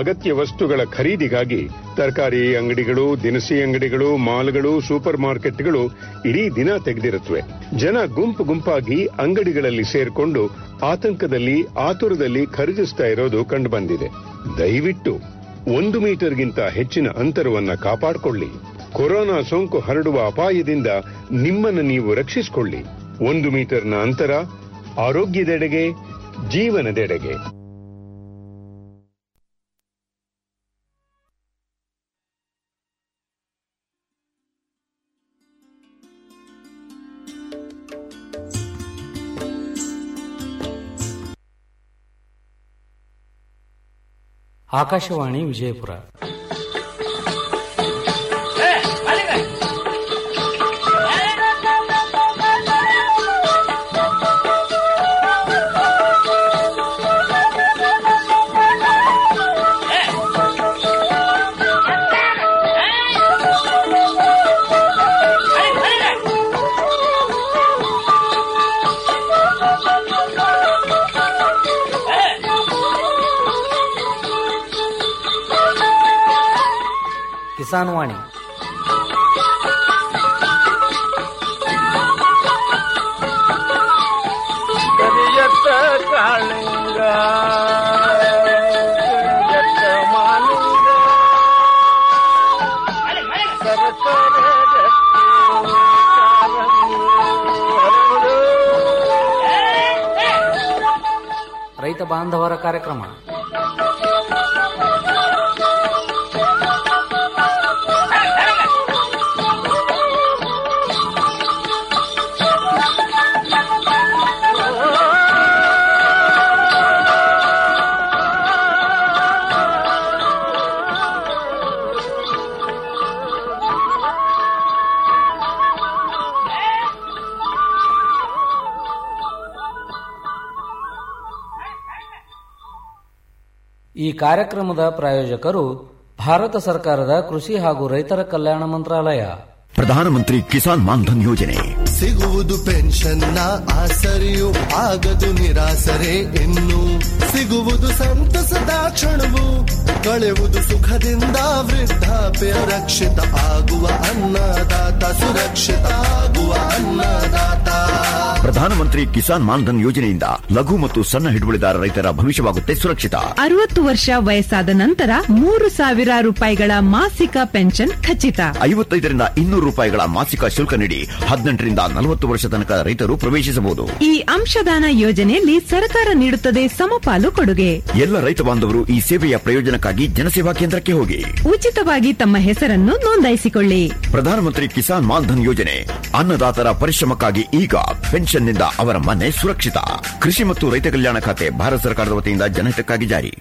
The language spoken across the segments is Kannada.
ಅಗತ್ಯ ವಸ್ತುಗಳ ಖರೀದಿಗಾಗಿ ತರಕಾರಿ ಅಂಗಡಿಗಳು ದಿನಸಿ ಅಂಗಡಿಗಳು ಮಾಲ್ಗಳು ಸೂಪರ್ ಮಾರ್ಕೆಟ್ಗಳು ಇಡೀ ದಿನ ತೆಗೆದಿರುತ್ತವೆ ಜನ ಗುಂಪು ಗುಂಪಾಗಿ ಅಂಗಡಿಗಳಲ್ಲಿ ಸೇರ್ಕೊಂಡು ಆತಂಕದಲ್ಲಿ ಆತುರದಲ್ಲಿ ಖರೀದಿಸ್ತಾ ಇರೋದು ಕಂಡುಬಂದಿದೆ ದಯವಿಟ್ಟು ಒಂದು ಮೀಟರ್ಗಿಂತ ಹೆಚ್ಚಿನ ಅಂತರವನ್ನ ಕಾಪಾಡಿಕೊಳ್ಳಿ ಕೊರೋನಾ ಸೋಂಕು ಹರಡುವ ಅಪಾಯದಿಂದ ನಿಮ್ಮನ್ನು ನೀವು ರಕ್ಷಿಸಿಕೊಳ್ಳಿ ಒಂದು ಮೀಟರ್ನ ಅಂತರ ಆರೋಗ್ಯದೆಡೆಗೆ ಜೀವನದೆಡೆಗೆ ಆಕಾಶವಾಣಿ ವಿಜಯಪುರ ಕಿಸಾನ್ ವಾಣಿ ಕರಿಯತ್ತ ಕಾಳಿಂಗ ಕರಿಯತ್ತ ಮಾಲಿಂಗ ಸರಸರ ಗಟ್ಟಿ ಕಾಲಂಗಿ ಹರಡು. ರೈತ ಬಾಂಧವರ ಕಾರ್ಯಕ್ರಮ ಈ ಕಾರ್ಯಕ್ರಮದ ಪ್ರಾಯೋಜಕರು ಭಾರತ ಸರ್ಕಾರದ ಕೃಷಿ ಹಾಗೂ ರೈತರ ಕಲ್ಯಾಣ ಮಂತ್ರಾಲಯ ಪ್ರಧಾನಮಂತ್ರಿ ಕಿಸಾನ್ ಮಾನ್ಧನ್ ಯೋಜನೆ ಸಿಗುವುದು ಪೆನ್ಷನ್ನ ಆಸರೆಯು ಆಗದು ನಿರಾಸರೆ ಇನ್ನು ಸಿಗುವುದು ಸಂತಸದ ಕ್ಷಣವು ಕಳೆವುದು ಸುಖದಿಂದ ವೃದ್ಧಾಪ್ಯ ರಕ್ಷಿತ ಆಗುವ ಅನ್ನದಾತ ಸುರಕ್ಷಿತ ಆಗುವ ಅನ್ನದಾತ ಪ್ರಧಾನಮಂತ್ರಿ ಕಿಸಾನ್ ಮಾನ್ಧನ್ ಯೋಜನೆಯಿಂದ ಲಘು ಮತ್ತು ಸಣ್ಣ ಹಿಡುವಳಿದಾರ ರೈತರ ಭವಿಷ್ಯವಾಗುತ್ತೆ ಸುರಕ್ಷಿತ ಅರವತ್ತು ವರ್ಷ ವಯಸ್ಸಾದ ನಂತರ ಮೂರು ಸಾವಿರ ರೂಪಾಯಿಗಳ ಮಾಸಿಕ ಪೆನ್ಷನ್ ಖಚಿತ ಐವತ್ತೈದರಿಂದ ಇನ್ನೂರು ರೂಪಾಯಿಗಳ ಮಾಸಿಕ ಶುಲ್ಕ ನೀಡಿ ಹದಿನೆಂಟರಿಂದ ನಲವತ್ತು ವರ್ಷ ತನಕ ರೈತರು ಪ್ರವೇಶಿಸಬಹುದು ಈ ಅಂಶದಾನ ಯೋಜನೆಯಲ್ಲಿ ಸರ್ಕಾರ ನೀಡುತ್ತದೆ ಸಮಪಾಲು ಕೊಡುಗೆ ಎಲ್ಲ ರೈತ ಬಾಂಧವರು ಈ ಸೇವೆಯ ಪ್ರಯೋಜನಕ್ಕಾಗಿ ಜನಸೇವಾ ಕೇಂದ್ರಕ್ಕೆ ಹೋಗಿ ಉಚಿತವಾಗಿ ತಮ್ಮ ಹೆಸರನ್ನು ನೋಂದಾಯಿಸಿಕೊಳ್ಳಿ ಪ್ರಧಾನಮಂತ್ರಿ ಕಿಸಾನ್ ಮಾನ್ಧನ್ ಯೋಜನೆ ಅನ್ನದಾತರ ಪರಿಶ್ರಮಕ್ಕಾಗಿ ಈಗ ಪೆನ್ಷನ್ನಿಂದ ಅವರ ಮನೆ ಸುರಕ್ಷಿತ ಕೃಷಿ ಮತ್ತು ರೈತ ಕಲ್ಯಾಣ ಖಾತೆ ಭಾರತ ಸರ್ಕಾರದ ವತಿಯಿಂದ ಜನಹಿತಕ್ಕಾಗಿ ಜಾರಿ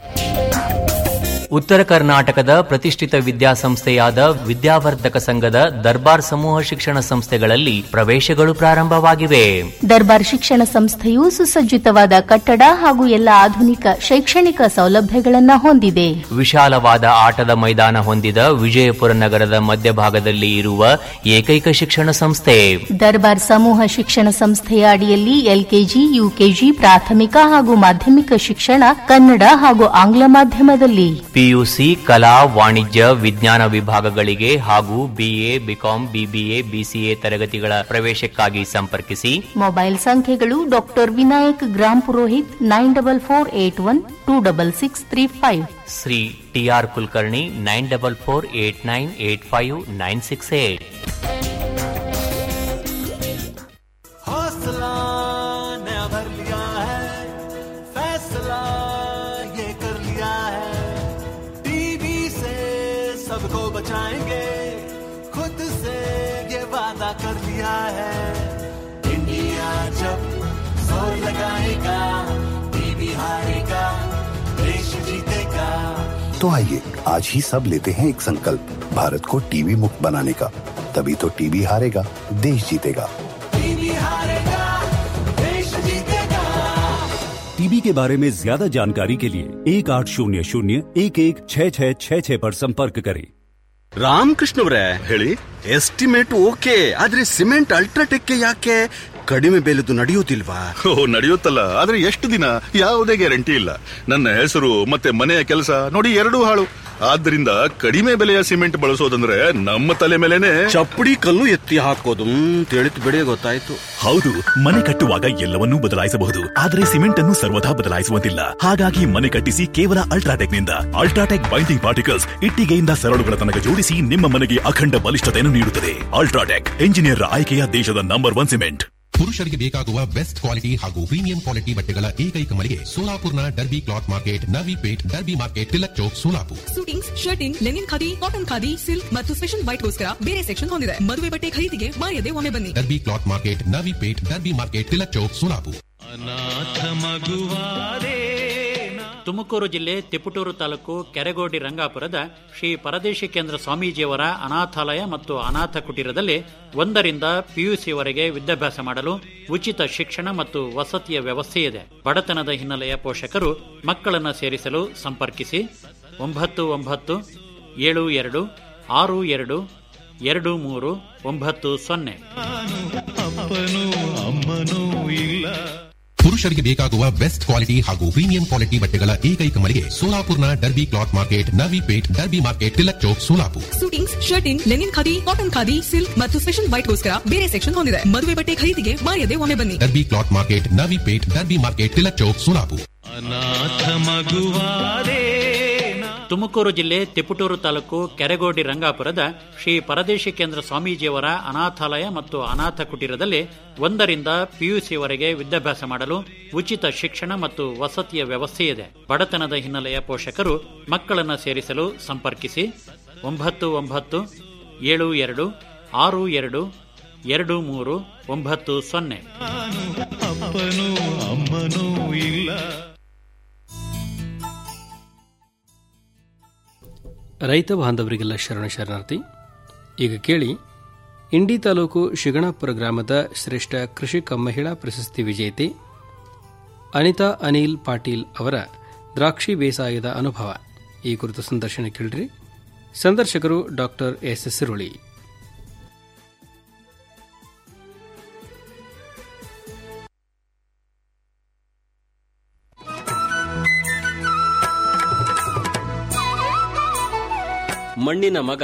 ಉತ್ತರ ಕರ್ನಾಟಕದ ಪ್ರತಿಷ್ಠಿತ ವಿದ್ಯಾಸಂಸ್ಥೆಯಾದ ವಿದ್ಯಾವರ್ಧಕ ಸಂಘದ ದರ್ಬಾರ್ ಸಮೂಹ ಶಿಕ್ಷಣ ಸಂಸ್ಥೆಗಳಲ್ಲಿ ಪ್ರವೇಶಗಳು ಪ್ರಾರಂಭವಾಗಿವೆ ದರ್ಬಾರ್ ಶಿಕ್ಷಣ ಸಂಸ್ಥೆಯು ಸುಸಜ್ಜಿತವಾದ ಕಟ್ಟಡ ಹಾಗೂ ಎಲ್ಲ ಆಧುನಿಕ ಶೈಕ್ಷಣಿಕ ಸೌಲಭ್ಯಗಳನ್ನು ಹೊಂದಿದೆ ವಿಶಾಲವಾದ ಆಟದ ಮೈದಾನ ಹೊಂದಿದ ವಿಜಯಪುರ ನಗರದ ಮಧ್ಯಭಾಗದಲ್ಲಿ ಇರುವ ಏಕೈಕ ಶಿಕ್ಷಣ ಸಂಸ್ಥೆ ದರ್ಬಾರ್ ಸಮೂಹ ಶಿಕ್ಷಣ ಸಂಸ್ಥೆಯ ಅಡಿಯಲ್ಲಿ ಎಲ್ಕೆಜಿ ಯುಕೆಜಿ ಪ್ರಾಥಮಿಕ ಹಾಗೂ ಮಾಧ್ಯಮಿಕ ಶಿಕ್ಷಣ ಕನ್ನಡ ಹಾಗೂ ಆಂಗ್ಲ ಮಾಧ್ಯಮದಲ್ಲಿ ಪಿಯುಸಿ ಕಲಾ ವಾಣಿಜ್ಯ ವಿಜ್ಞಾನ ವಿಭಾಗಗಳಿಗೆ ಹಾಗೂ ಬಿಎ ಬಿಕಾಂ ಬಿಬಿಎ ಬಿಸಿಎ ತರಗತಿಗಳ ಪ್ರವೇಶಕ್ಕಾಗಿ ಸಂಪರ್ಕಿಸಿ ಮೊಬೈಲ್ ಸಂಖ್ಯೆಗಳು doctor Vinayak Gram Purohit nine double four eight one two double six three five Shri TR Kulkarni nine double four eight nine eight five nine six eight हौसला नया भर लिया है फैसला ये कर लिया है टीवी से सबको बचाएंगे खुद से ये वादा कर लिया है इंडिया जब जोर लगाएगा टीवी हारेगा देश जीतेगा तो आइए आज ही सब लेते हैं एक संकल्प भारत को टीवी मुक्त बनाने का तभी तो टीवी हारेगा देश जीतेगा टीवी हारेगा देश जीतेगा टीबी के बारे में ज्यादा जानकारी के लिए एक आठ शून्य शून्य एक एक छः छः छः छः पर संपर्क करें ರಾಮಕೃಷ್ಣವ್ರೆ ಹೇಳಿ ಎಸ್ಟಿಮೇಟ್ ಓಕೆ ಆದ್ರೆ ಸಿಮೆಂಟ್ ಅಲ್ಟ್ರಾಟೆಕ್ ಯಾಕೆ ಕಡಿಮೆ ಬೆಲೆದು ನಡೆಯುವುದಿಲ್ವಾ ಓ ನಡೆಯುತ್ತಲ್ಲ ಆದ್ರೆ ಎಷ್ಟು ದಿನ ಯಾವುದೇ ಗ್ಯಾರಂಟಿ ಇಲ್ಲ ನನ್ನ ಹೆಸರು ಮತ್ತೆ ಮನೆಯ ಕೆಲಸ ನೋಡಿ ಎರಡೂ ಹಾಳು ಆದ್ರಿಂದ ಕಡಿಮೆ ಬೆಲೆಯ ಸಿಮೆಂಟ್ ಬಳಸೋದಂದ್ರೆ ನಮ್ಮ ತಲೆ ಮೇಲೆನೆ ಚಪ್ಪಡಿ ಕಲ್ಲು ಎತ್ತಿ ಹಾಕೋದು ಹ್ಮ್, ತಿಳಿತು ಬಿಡಿ ಗೊತ್ತಾಯ್ತು ಹೌದು ಮನೆ ಕಟ್ಟುವಾಗ ಎಲ್ಲವನ್ನೂ ಬದಲಾಯಿಸಬಹುದು ಆದರೆ ಸಿಮೆಂಟ್ ಅನ್ನು ಸರ್ವದಾ ಬದಲಾಯಿಸುವಂತಿಲ್ಲ ಹಾಗಾಗಿ ಮನೆ ಕಟ್ಟಿಸಿ ಕೇವಲ ಅಲ್ಟ್ರಾಟೆಕ್ ನಿಂದ ಅಲ್ಟ್ರಾಟೆಕ್ ಬೈಂಡಿಂಗ್ ಪಾರ್ಟಿಕಲ್ಸ್ ಇಟ್ಟಿಗೆಯಿಂದ ಸರಳುಗಳ ತನಕ ಜೋಡಿಸಿ ನಿಮ್ಮ ಮನೆಗೆ ಅಖಂಡ ಬಲಿಷ್ಠತೆಯನ್ನು ನೀಡುತ್ತದೆ ಅಲ್ಟ್ರಾಟೆಕ್ ಇಂಜಿನಿಯರ್ ಆಯ್ಕೆಯ ದೇಶದ ನಂಬರ್ ಒನ್ ಸಿಮೆಂಟ್ ಪುರುಷರಿಗೆ ಬೇಕಾಗುವ ಬೆಸ್ಟ್ ಕ್ವಾಲಿಟಿ ಹಾಗೂ ಪ್ರೀಮಿಯಂ ಕ್ವಾಲಿಟಿ ಬಟ್ಟೆಗಳ ಏಕೈಕ ಮಳಿಗೆ ಸೋಲಾಪುರ್ನ Derby cloth market Navi Peth Derby market Tilak Chowk Solapur suitings shirting linen khadi cotton khadi silk ಮತ್ತು ಸ್ಪೆಷಲ್ ವೈಟ್ಗೋಸ್ಕರ ಬೇರೆ ಸೆಕ್ಷನ್ ಹೊಂದಿದೆ ಮದುವೆ ಬಟ್ಟೆ ಖರೀದಿಗೆ ಮಾಯದೆ ಒಮ್ಮೆ ಬನ್ನಿ Derby cloth market Navi Peth Derby market Tilak Chowk Solapur Tumakuru ಜಿಲ್ಲೆ ತಿಪಟೂರು ತಾಲೂಕು ಕೆರೆಗೋಡಿ ರಂಗಾಪುರದ ಶ್ರೀ ಪರದೇಶಿ ಕೇಂದ್ರ ಸ್ವಾಮೀಜಿಯವರ ಅನಾಥಾಲಯ ಮತ್ತು ಅನಾಥ ಕುಟೀರದಲ್ಲಿ ಒಂದರಿಂದ ಪಿಯುಸಿವರೆಗೆ ವಿದ್ಯಾಭ್ಯಾಸ ಮಾಡಲು ಉಚಿತ ಶಿಕ್ಷಣ ಮತ್ತು ವಸತಿಯ ವ್ಯವಸ್ಥೆ ಇದೆ ಬಡತನದ ಹಿನ್ನೆಲೆಯ ಪೋಷಕರು ಮಕ್ಕಳನ್ನು ಸೇರಿಸಲು ಸಂಪರ್ಕಿಸಿ ಒಂಬತ್ತು ಒಂಬತ್ತು ಏಳು ಎರಡು ಆರು ಎರಡು ಎರಡು ಮೂರು ಒಂಬತ್ತು ಸೊನ್ನೆ ಅಪ್ಪನೂ ಅಮ್ಮನೂ ಇಲ್ಲ ಪುರುಷರಿಗೆ ಬೇಕಾಗುವ ಬೆಸ್ಟ್ ಕ್ವಾಲಿಟಿ ಹಾಗೂ ಪ್ರೀಮಿಯಂ ಕ್ವಾಲಿಟಿ ಬಟ್ಟೆಗಳ ಏಕೈಕ ಮಳಿಗೆ ಸೋಲಾಪುರ್ನ Derby cloth market Navi Peth Derby market Tilak Chowk Solapur suitings shirting linen khadi cotton khadi silk ಮತ್ತು ಸ್ಪೆಷಲ್ ವೈಟ್ಗೋಸ್ಕರ ಬೇರೆ ಸೆಕ್ಷನ್ ಹೊಂದಿದೆ ಮದುವೆ ಬಟ್ಟೆ ಖರೀದಿಗೆ ಮಾಯದೆ ಒಮ್ಮೆ ಬನ್ನಿ Derby cloth market Navi Peth Derby market Tilak Chowk Solapur ಅನಾಥ ಮಗುವಾದೆ ತುಮಕೂರು ಜಿಲ್ಲೆ ತಿಪಟೂರು ತಾಲೂಕು ಕೆರೆಗೋಡಿ ರಂಗಾಪುರದ ಶ್ರೀ ಪರದೇಶಿ ಕೇಂದ್ರ ಸ್ವಾಮೀಜಿಯವರ ಅನಾಥಾಲಯ ಮತ್ತು ಅನಾಥ ಕುಟೀರದಲ್ಲಿ ಒಂದರಿಂದ ಪಿಯುಸಿವರೆಗೆ ವಿದ್ಯಾಭ್ಯಾಸ ಮಾಡಲು ಉಚಿತ ಶಿಕ್ಷಣ ಮತ್ತು ವಸತಿಯ ವ್ಯವಸ್ಥೆ ಇದೆ ಬಡತನದ ಹಿನ್ನೆಲೆಯ ಪೋಷಕರು ಮಕ್ಕಳನ್ನು ಸೇರಿಸಲು ಸಂಪರ್ಕಿಸಿ ಒಂಬತ್ತು ಒಂಬತ್ತು ಏಳು ಎರಡು ಆರು ಎರಡು ಎರಡು ಮೂರು ಒಂಬತ್ತು ಸೊನ್ನೆ ಅಪ್ಪನೂ ಅಮ್ಮನೂ ಇಲ್ಲ ರೈತ ಬಾಂಧವರಿಗೆಲ್ಲ ಶರಣ ಶರಣಾರ್ಥಿ ಈಗ ಕೇಳಿ ಇಂಡಿ ತಾಲೂಕು ಶಿಗಣಾಪುರ ಗ್ರಾಮದ ಶ್ರೇಷ್ಠ ಕೃಷಿಕ ಮಹಿಳಾ ಪ್ರಶಸ್ತಿ ವಿಜೇತೆ ಅನಿತಾ ಅನಿಲ್ ಪಾಟೀಲ್ ಅವರ ದ್ರಾಕ್ಷಿ ಬೇಸಾಯದ ಅನುಭವ ಈ ಕುರಿತು ಸಂದರ್ಶನ ಕೇಳಿರಿ ಸಂದರ್ಶಕರು ಡಾಕ್ಟರ್ ಎಸ್ ಎಸ್ ಸಿರುಳಿ ಮಣ್ಣಿನ ಮಗ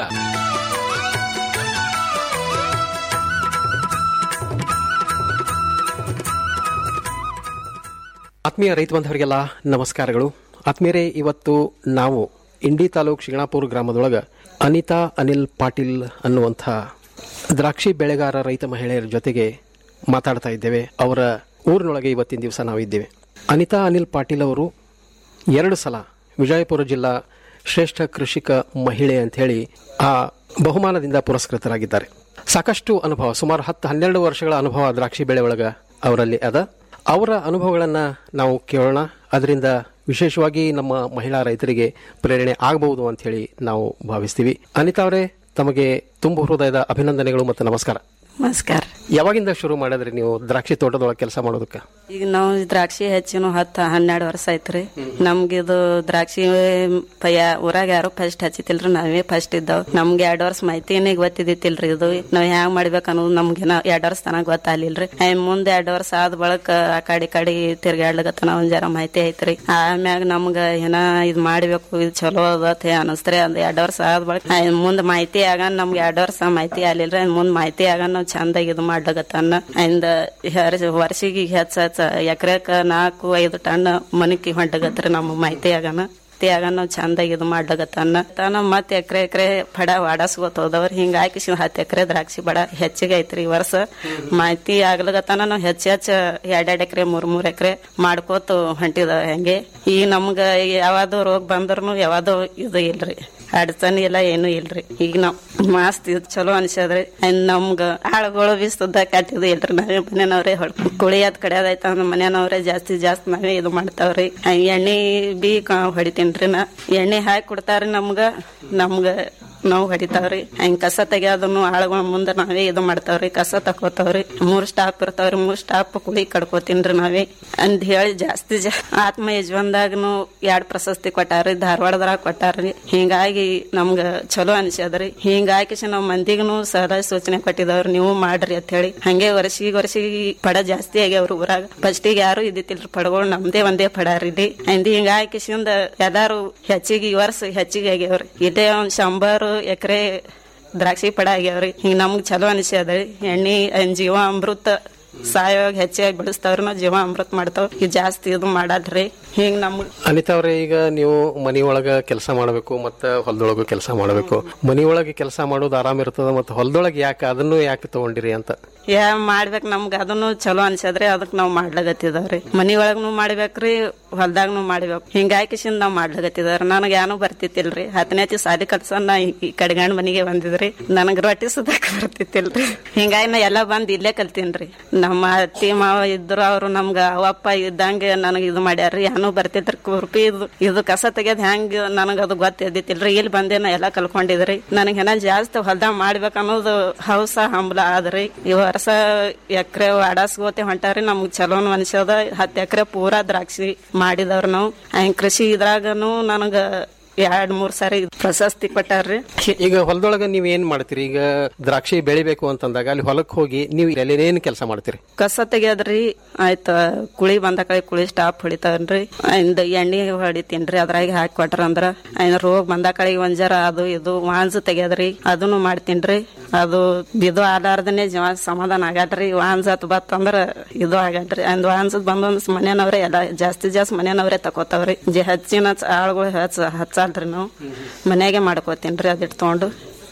ಆತ್ಮೀಯ ರೈತ ಬಾಂಧವರಿಗೆಲ್ಲ ನಮಸ್ಕಾರಗಳು ಆತ್ಮೀಯರೇ ಇವತ್ತು ನಾವು ಇಂಡಿ ತಾಲೂಕ್ ಶಿಗಣಾಪುರ ಗ್ರಾಮದೊಳಗ ಅನಿತಾ ಅನಿಲ್ ಪಾಟೀಲ್ ಅನ್ನುವಂಥ ದ್ರಾಕ್ಷಿ ಬೆಳೆಗಾರ ರೈತ ಮಹಿಳೆಯರ ಜೊತೆಗೆ ಮಾತಾಡ್ತಾ ಇದ್ದೇವೆ ಅವರ ಊರಿನೊಳಗೆ ಇವತ್ತಿನ ದಿವಸ ನಾವಿದ್ದೇವೆ ಅನಿತಾ ಅನಿಲ್ ಪಾಟೀಲ್ ಅವರು ಎರಡು ಸಲ ವಿಜಯಪುರ ಜಿಲ್ಲಾ ಶ್ರೇಷ್ಠ ಕೃಷಿಕ ಮಹಿಳೆ ಅಂತ ಹೇಳಿ ಆ ಬಹುಮಾನದಿಂದ ಪುರಸ್ಕೃತರಾಗಿದ್ದಾರೆ ಸಾಕಷ್ಟು ಅನುಭವ ಸುಮಾರು ಹತ್ತು ಹನ್ನೆರಡು ವರ್ಷಗಳ ಅನುಭವ ದ್ರಾಕ್ಷಿ ಬೆಳೆ ಒಳಗ ಅವರಲ್ಲಿ ಅದ ಅವರ ಅನುಭವಗಳನ್ನು ನಾವು ಕೇಳೋಣ ಅದರಿಂದ ವಿಶೇಷವಾಗಿ ನಮ್ಮ ಮಹಿಳಾ ರೈತರಿಗೆ ಪ್ರೇರಣೆ ಆಗಬಹುದು ಅಂತ ಹೇಳಿ ನಾವು ಭಾವಿಸ್ತೀವಿ ಅನಿತಾ ಅವರೇ ತಮಗೆ ತುಂಬ ಹೃದಯದ ಅಭಿನಂದನೆಗಳು ಮತ್ತು ನಮಸ್ಕಾರ ನಮಸ್ಕಾರ ಯಾವಾಗಿಂದ ಶುರು ಮಾಡಿದ್ರಿ ನೀವು ದ್ರಾಕ್ಷಿ ತೋಟದೊಳಗೆ ಕೆಲಸ ಮಾಡೋದಕ್ಕೆ ಈಗ ನಾವು ದ್ರಾಕ್ಷಿ ಹೆಚ್ಚಿನ ಹತ್ತು ಹನ್ನೆರಡು ವರ್ಷ ಆಯ್ತ್ರಿ ನಮ್ಗೆ ಇದು ದ್ರಾಕ್ಷಿ ಪಯ್ಯ ಊರಾಗ ಯಾರು ಫಸ್ಟ್ ಹಚ್ಚಿತಿಲ್ರಿ ನಾವೇ ಫಸ್ಟ್ ಇದ್ದಾವ್ ನಮ್ಗೆ ಎರಡ್ ವರ್ಷ ಮಾಹಿತಿನೇ ಗೊತ್ತಿದ್ದಿತ್ತಿಲ್ರಿ ಇದು ನಾವ್ ಹ್ಯಾಂಗ್ ಮಾಡ್ಬೇಕು ಅನ್ನೋದು ನಮ್ಗೆ ಎರಡ್ ವರ್ಷ ತನಕ ಗೊತ್ತಾಗ್ಲಿಲ್ರಿ ಮುಂದೆ ಎರಡ್ ವರ್ಷ ಆದ ಬಳಕ ಆ ಕಡೆ ಕಡೆ ತಿರ್ಗಾಡ್ಲಕತ್ತನ ಒಂದ್ ಜರ ಮಾಹಿತಿ ಐತ್ರಿ ಆಮ್ಯಾಗ ನಮ್ಗ ಏನ ಇದ್ ಮಾಡ್ಬೇಕು ಇದು ಚಲೋ ಅದತ್ತೆ ಅನಸ್ತ್ರಿ ಒಂದ್ ಎರಡ್ ವರ್ಷ ಆದ ಬಳಕ ಮುಂದ್ ಮಾಹಿತಿ ಆಗ ನಮ್ಗೆ ಎರಡ್ ವರ್ಷ ಮಾಹಿತಿ ಆಗ್ಲಿಲ್ರಿ ಮುಂದ್ ಮಾಹಿತಿ ಆಗ ನಾವ್ ಚಂದಾಗಿ ಇದು ಮಾಡ್ಲಕತ್ತನ್ನ ಇಂದ ವರ್ಷಿಗೆ ಹೆಚ್ಚ ಹೆಚ್ಚ ಎಕರೆಕ ನಾಲ್ಕು ಐದು ಟನ್ ಮನಕಿ ಹೊಂಟಗತ್ರಿ ನಮ್ಮ ಮಾಹಿತಿ ಆಗನ ಆಗ ನಾವು ಚಂದಾಗಿ ಇದು ಮಾಡ್ಲಕತ್ತನ್ನ ತಾನ ಮತ್ ಎಕರೆ ಎಕರೆ ಬಡ ವಾಡಸ್ಕೋತ ಹೋದವ್ರ ಹಿಂಗಾಗಿ ಹತ್ತು ಎಕರೆ ದ್ರಾಕ್ಷಿ ಬಡ ಹೆಚ್ಚಿಗೆ ಐತ್ರಿ ಈ ವರ್ಷ ಮಾಹಿತಿ ಆಗ್ಲಕತ್ತಾನ ನಾವು ಹೆಚ್ಚ ಹೆಚ್ಚ ಎರಡೆರಡ್ ಎಕರೆ ಮೂರ್ ಮೂರ್ ಎಕರೆ ಮಾಡ್ಕೋತ ಹೊಂಟಿದ ಹೆಂಗೆ ಈಗ ನಮ್ಗ ಯಾವ್ದು ರೋಗ ಬಂದ್ರು ಯಾವ್ದು ಇದು ಇಲ್ರಿ ಅಡಚಣೆ ಇಲ್ಲ ಏನು ಇಲ್ರಿ ಈಗ ನಾವ್ ಮಸ್ತ್ ಇದು ಚಲೋ ಅನ್ಸದ್ರಿ ನಮ್ಗ ಆಳುಗಳು ಬಿ ಸುದ್ದ ಕಟ್ಟಿದ್ ಇಲ್ರಿ ನಾವೇ ಮನೆಯವ್ರೆ ಕುಳಿಯದ್ ಕಡೆಯದಾಯ್ತ ನಮ್ಮ ಮನೆಯವ್ರೆ ಜಾಸ್ತಿ ಜಾಸ್ತಿ ನಾವೇ ಇದು ಮಾಡ್ತಾವ್ರಿ ಎಣ್ಣೆ ಬಿ ಹೊಡಿತೀನ್ರಿ ನಾ ಎಣ್ಣೆ ಹಾಕಿ ಕೊಡ್ತಾರ್ರಿ ನಮ್ಗ ನಮ್ಗ ನಾವು ಹೊಡಿತಾವ್ರಿ ಹಂಗ್ ಕಸ ತೆಗಿಯೋದನ್ನು ಆಳುಗಳ ಮುಂದೆ ನಾವೇ ಇದು ಮಾಡ್ತಾವ್ರಿ ಕಸ ತಕೋತಾವ್ರಿ ಮೂರ್ ಸ್ಟಾಪ್ ಇರ್ತಾವ್ರಿ ಮೂರ್ ಸ್ಟಾಪ್ ಕುಳಿ ಕಡ್ಕೋತೀನ್ರಿ ನಾವೇ ಅಂದ್ ಹೇಳಿ ಜಾಸ್ತಿ ಜಾ ಆತ್ಮ ಯಜಮಾನ್ದಾಗನು ಎರಡ್ ಪ್ರಶಸ್ತಿ ಕೊಟ್ಟಾರ್ರಿ ಧಾರವಾಡದಾಗ ಕೊಟ್ಟಾರ್ರಿ ಹಿಂಗಾಗಿ ನಮ್ಗ ಚಲೋ ಅನ್ಸ್ಯದ್ರಿ ಹಿಂಗಾಗಿ ನಾವ್ ಮಂದಿಗೂ ಸಲಹೆ ಸೂಚನೆ ಕೊಟ್ಟಿದವ್ರಿ ನೀವು ಮಾಡ್ರಿ ಅಂತ ಹೇಳಿ ಹಂಗೆ ವರ್ಷಿಗೆ ವರ್ಷಿಗೆ ಪಡ ಜಾಸ್ತಿ ಆಗ್ಯಾವ್ರಿ ಊರಾಗ ಫಸ್ಟಿಗೆ ಯಾರು ಇದ್ದಿತ್ತಿಲ್ರಿ ಪಡಗಳು ನಮ್ದೇ ಒಂದೇ ಪಡಾರಿ ಇಲ್ಲಿ ಅಂದ್ ಹಿಂಗಾಗಿ ಎಲ್ಲಾರು ಹೆಚ್ಚಿಗೆ ಈ ವರ್ಷ ಹೆಚ್ಚಿಗೆ ಆಗ್ಯಾವ್ರಿ ಇದೇ ಒಂದ್ ಶಂಬರ್ ಎಕರೆ ದ್ರಾಕ್ಷಿ ಪಡ ಆಗ್ಯಾವ್ರಿ ಹಿಂಗ್ ನಮ್ಗ್ ಚಲೋ ಅನಿಸ್ಯದ್ರಿ ಎಣ್ಣೆ ಅನ್ ಜೀವ ಅಮೃತ ಸಾಯೋಗ ಹೆಚ್ಚಾಗಿ ಬೆಳೆಸ್ತಾವ್ರಿ ನಾವ್ ಜೀವ ಅಮೃತ ಮಾಡ್ತಾವ್ ಇದು ಜಾಸ್ತಿ ಇದು ಮಾಡಲ್ರಿ ಹಿಂಗ್ ನಮ್ಗ್ ಅನಿತಾ ಅವ್ರೆ ಈಗ ನೀವು ಮನಿಯೊಳಗ ಕೆಲಸ ಮಾಡಬೇಕು ಮತ್ತೆ ಹೊಲದೊಳಗೂ ಕೆಲಸ ಮಾಡಬೇಕು ಮನಿಯೊಳಗೆ ಕೆಲಸ ಮಾಡೋದು ಆರಾಮ್ ಇರ್ತದ ಮತ್ತೆ ಹೊಲದೊಳಗೆ ಯಾಕೆ ಅದನ್ನು ಯಾಕೆ ತಗೊಂಡಿರಿ ಅಂತ ಯಾ ಮಾಡ್ಬೇಕ್ ನಮ್ಗ ಅದನ್ನು ಚಲೋ ಅನ್ಸದ್ರಿ ಅದಕ್ ನಾವ್ ಮಾಡ್ಲಾಗತ್ತಿದವ್ರಿ ಮನಿ ಒಳಗ್ನು ಮಾಡ್ಬೇಕ್ರಿ ಹೊಲ್ದಾಗ್ನು ಮಾಡ್ಬೇಕು ಹಿಂಗಾಕಿಸಿಂದ ನಾವ್ ಮಾಡ್ಲಾಗತ್ತಿದವ್ರಿ ನನಗ ಏನೂ ಬರ್ತಿತ್ತಿಲ್ರಿ ಹತ್ತನೇತಿ ಸಾಲಿ ಕಲ್ಸ ನಾ ಈ- ಈ ಕಡ್ಗಂಡ್ ಮನಿಗೆ ಬಂದಿದ್ರಿ ನನಗ್ ರೊಟ್ಟಿ ಸುದ್ದಾಕ ಬರ್ತಿತ್ತಿಲ್ರಿ ಹಿಂಗಾಗಿ ನಾ ಎಲ್ಲಾ ಬಂದ್ ಇಲ್ಲೇ ಕಲ್ತೀನ್ರಿ ನಮ್ಮ ಅತ್ತಿ ಮಾವ ಇದ್ರು ಅವ್ರು ನಮ್ಗ ಅವಪ್ಪ ಇದ್ದಂಗೆ ನನಗ್ ಇದು ಮಾಡ್ಯಾರ್ರಿ ಏನೂ ಬರ್ತಿದ್ರಿ ಕುರ್ಪಿ ಇದು ಇದು ಕಸ ತೆಗ್ಯದ್ ಹೆಂಗ್ ನನಗ ಅದು ಗೊತ್ತಿದ್ದಿತ್ತಿಲ್ರಿ ಇಲ್ಲಿ ಬಂದೆ ನಾ ಎಲ್ಲಾ ಕಲ್ಕೊಂಡಿದ್ರಿ ನನಗ್ ಏನ ಜಾಸ್ತಿ ಹೊಲ್ದಾಗ ಮಾಡ್ಬೇಕು ಅನ್ನೋದು ಹೌಸ ಹಂಬಲ ಆದ್ರಿ ಈ ವರ್ಷ ಎಕರೆ ಅಡಾಸ್ಗೋತೆ ಹೊಂಟಾರಿ ನಮ್ಗ್ ಚಲೋನು ಅನ್ಸದ ಹತ್ತು ಎಕರೆ ಪೂರಾ ದ್ರಾಕ್ಷಿ ಮಾಡಿದವ್ರ ನಾವು ಹಂಗ್ ಕೃಷಿ ಇದ್ರಾಗನು ನನಗ ಎರಡ್ ಮೂರ್ ಸಾರಿ ಪ್ರಶಸ್ತಿ ಕೊಟ್ಟಾರ್ರಿ ಈಗ ಹೊಲದೊಳಗ ನೀವ್ ಏನ್ ಮಾಡ್ತೀರಿ ಈಗ ದ್ರಾಕ್ಷಿ ಬೆಳಿಬೇಕು ಅಂತಂದಾಗ ಅಲ್ಲಿ ಹೊಲಕ್ ಹೋಗಿ ನೀವು ಏನ್ ಕೆಲಸ ಮಾಡ್ತೀರಿ ಕಸ ತೆಗಿಯೋದ್ರಿ ಆಯ್ತ ಕುಳಿ ಬಂದ ಕಡೆ ಕುಳಿ ಸ್ಟಾಪ್ ಹೊಡಿತಾನ್ರಿ ಇಂದ ಎಣ್ಣೆ ಹೊಡಿತೀನ್ರಿ ಅದ್ರಾಗ ಹಾಕಿ ಕೊಟ್ರ ಅಂದ್ರ ಐನ್ ರೋಗ ಬಂದ ಕಡೆ ಒಂದ್ ಜರ ಅದು ಇದು ವಾಂಜ್ ತೆಗಿಯೋದ್ರಿ ಅದನ್ನು ಮಾಡ್ತೀನ್ರಿ ಅದು ಇದು ಆಲಾರ್ದನೆ ಜೀವ ಸಮಾಧಾನ ಆಗಲ್ರಿ ವಾಂಜ್ ಹತ್ ಬತ್ತಂದ್ರ ಇದು ಆಗಲ್ರಿ ಅಂದ್ ವಾಂಜ್ ಬಂದೊಂದ್ ಮನೆಯವ್ರೆ ಎಲ್ಲ ಜಾಸ್ತಿ ಜಾಸ್ತಿ ಮನೆಯವ್ರೆ ತಕೋತಾವ್ರಿ ಜಿ ಹಚ್ಚಿನ ಆಳುಗಳು ಹಚ್ಚ ಹಚ್ಚಲ್ರಿ ನಾವು ಮನ್ಯಾಗೆ ಮಾಡ್ಕೋತೀನ್ರಿ ಅದಿಟ್ ತಗೊಂಡು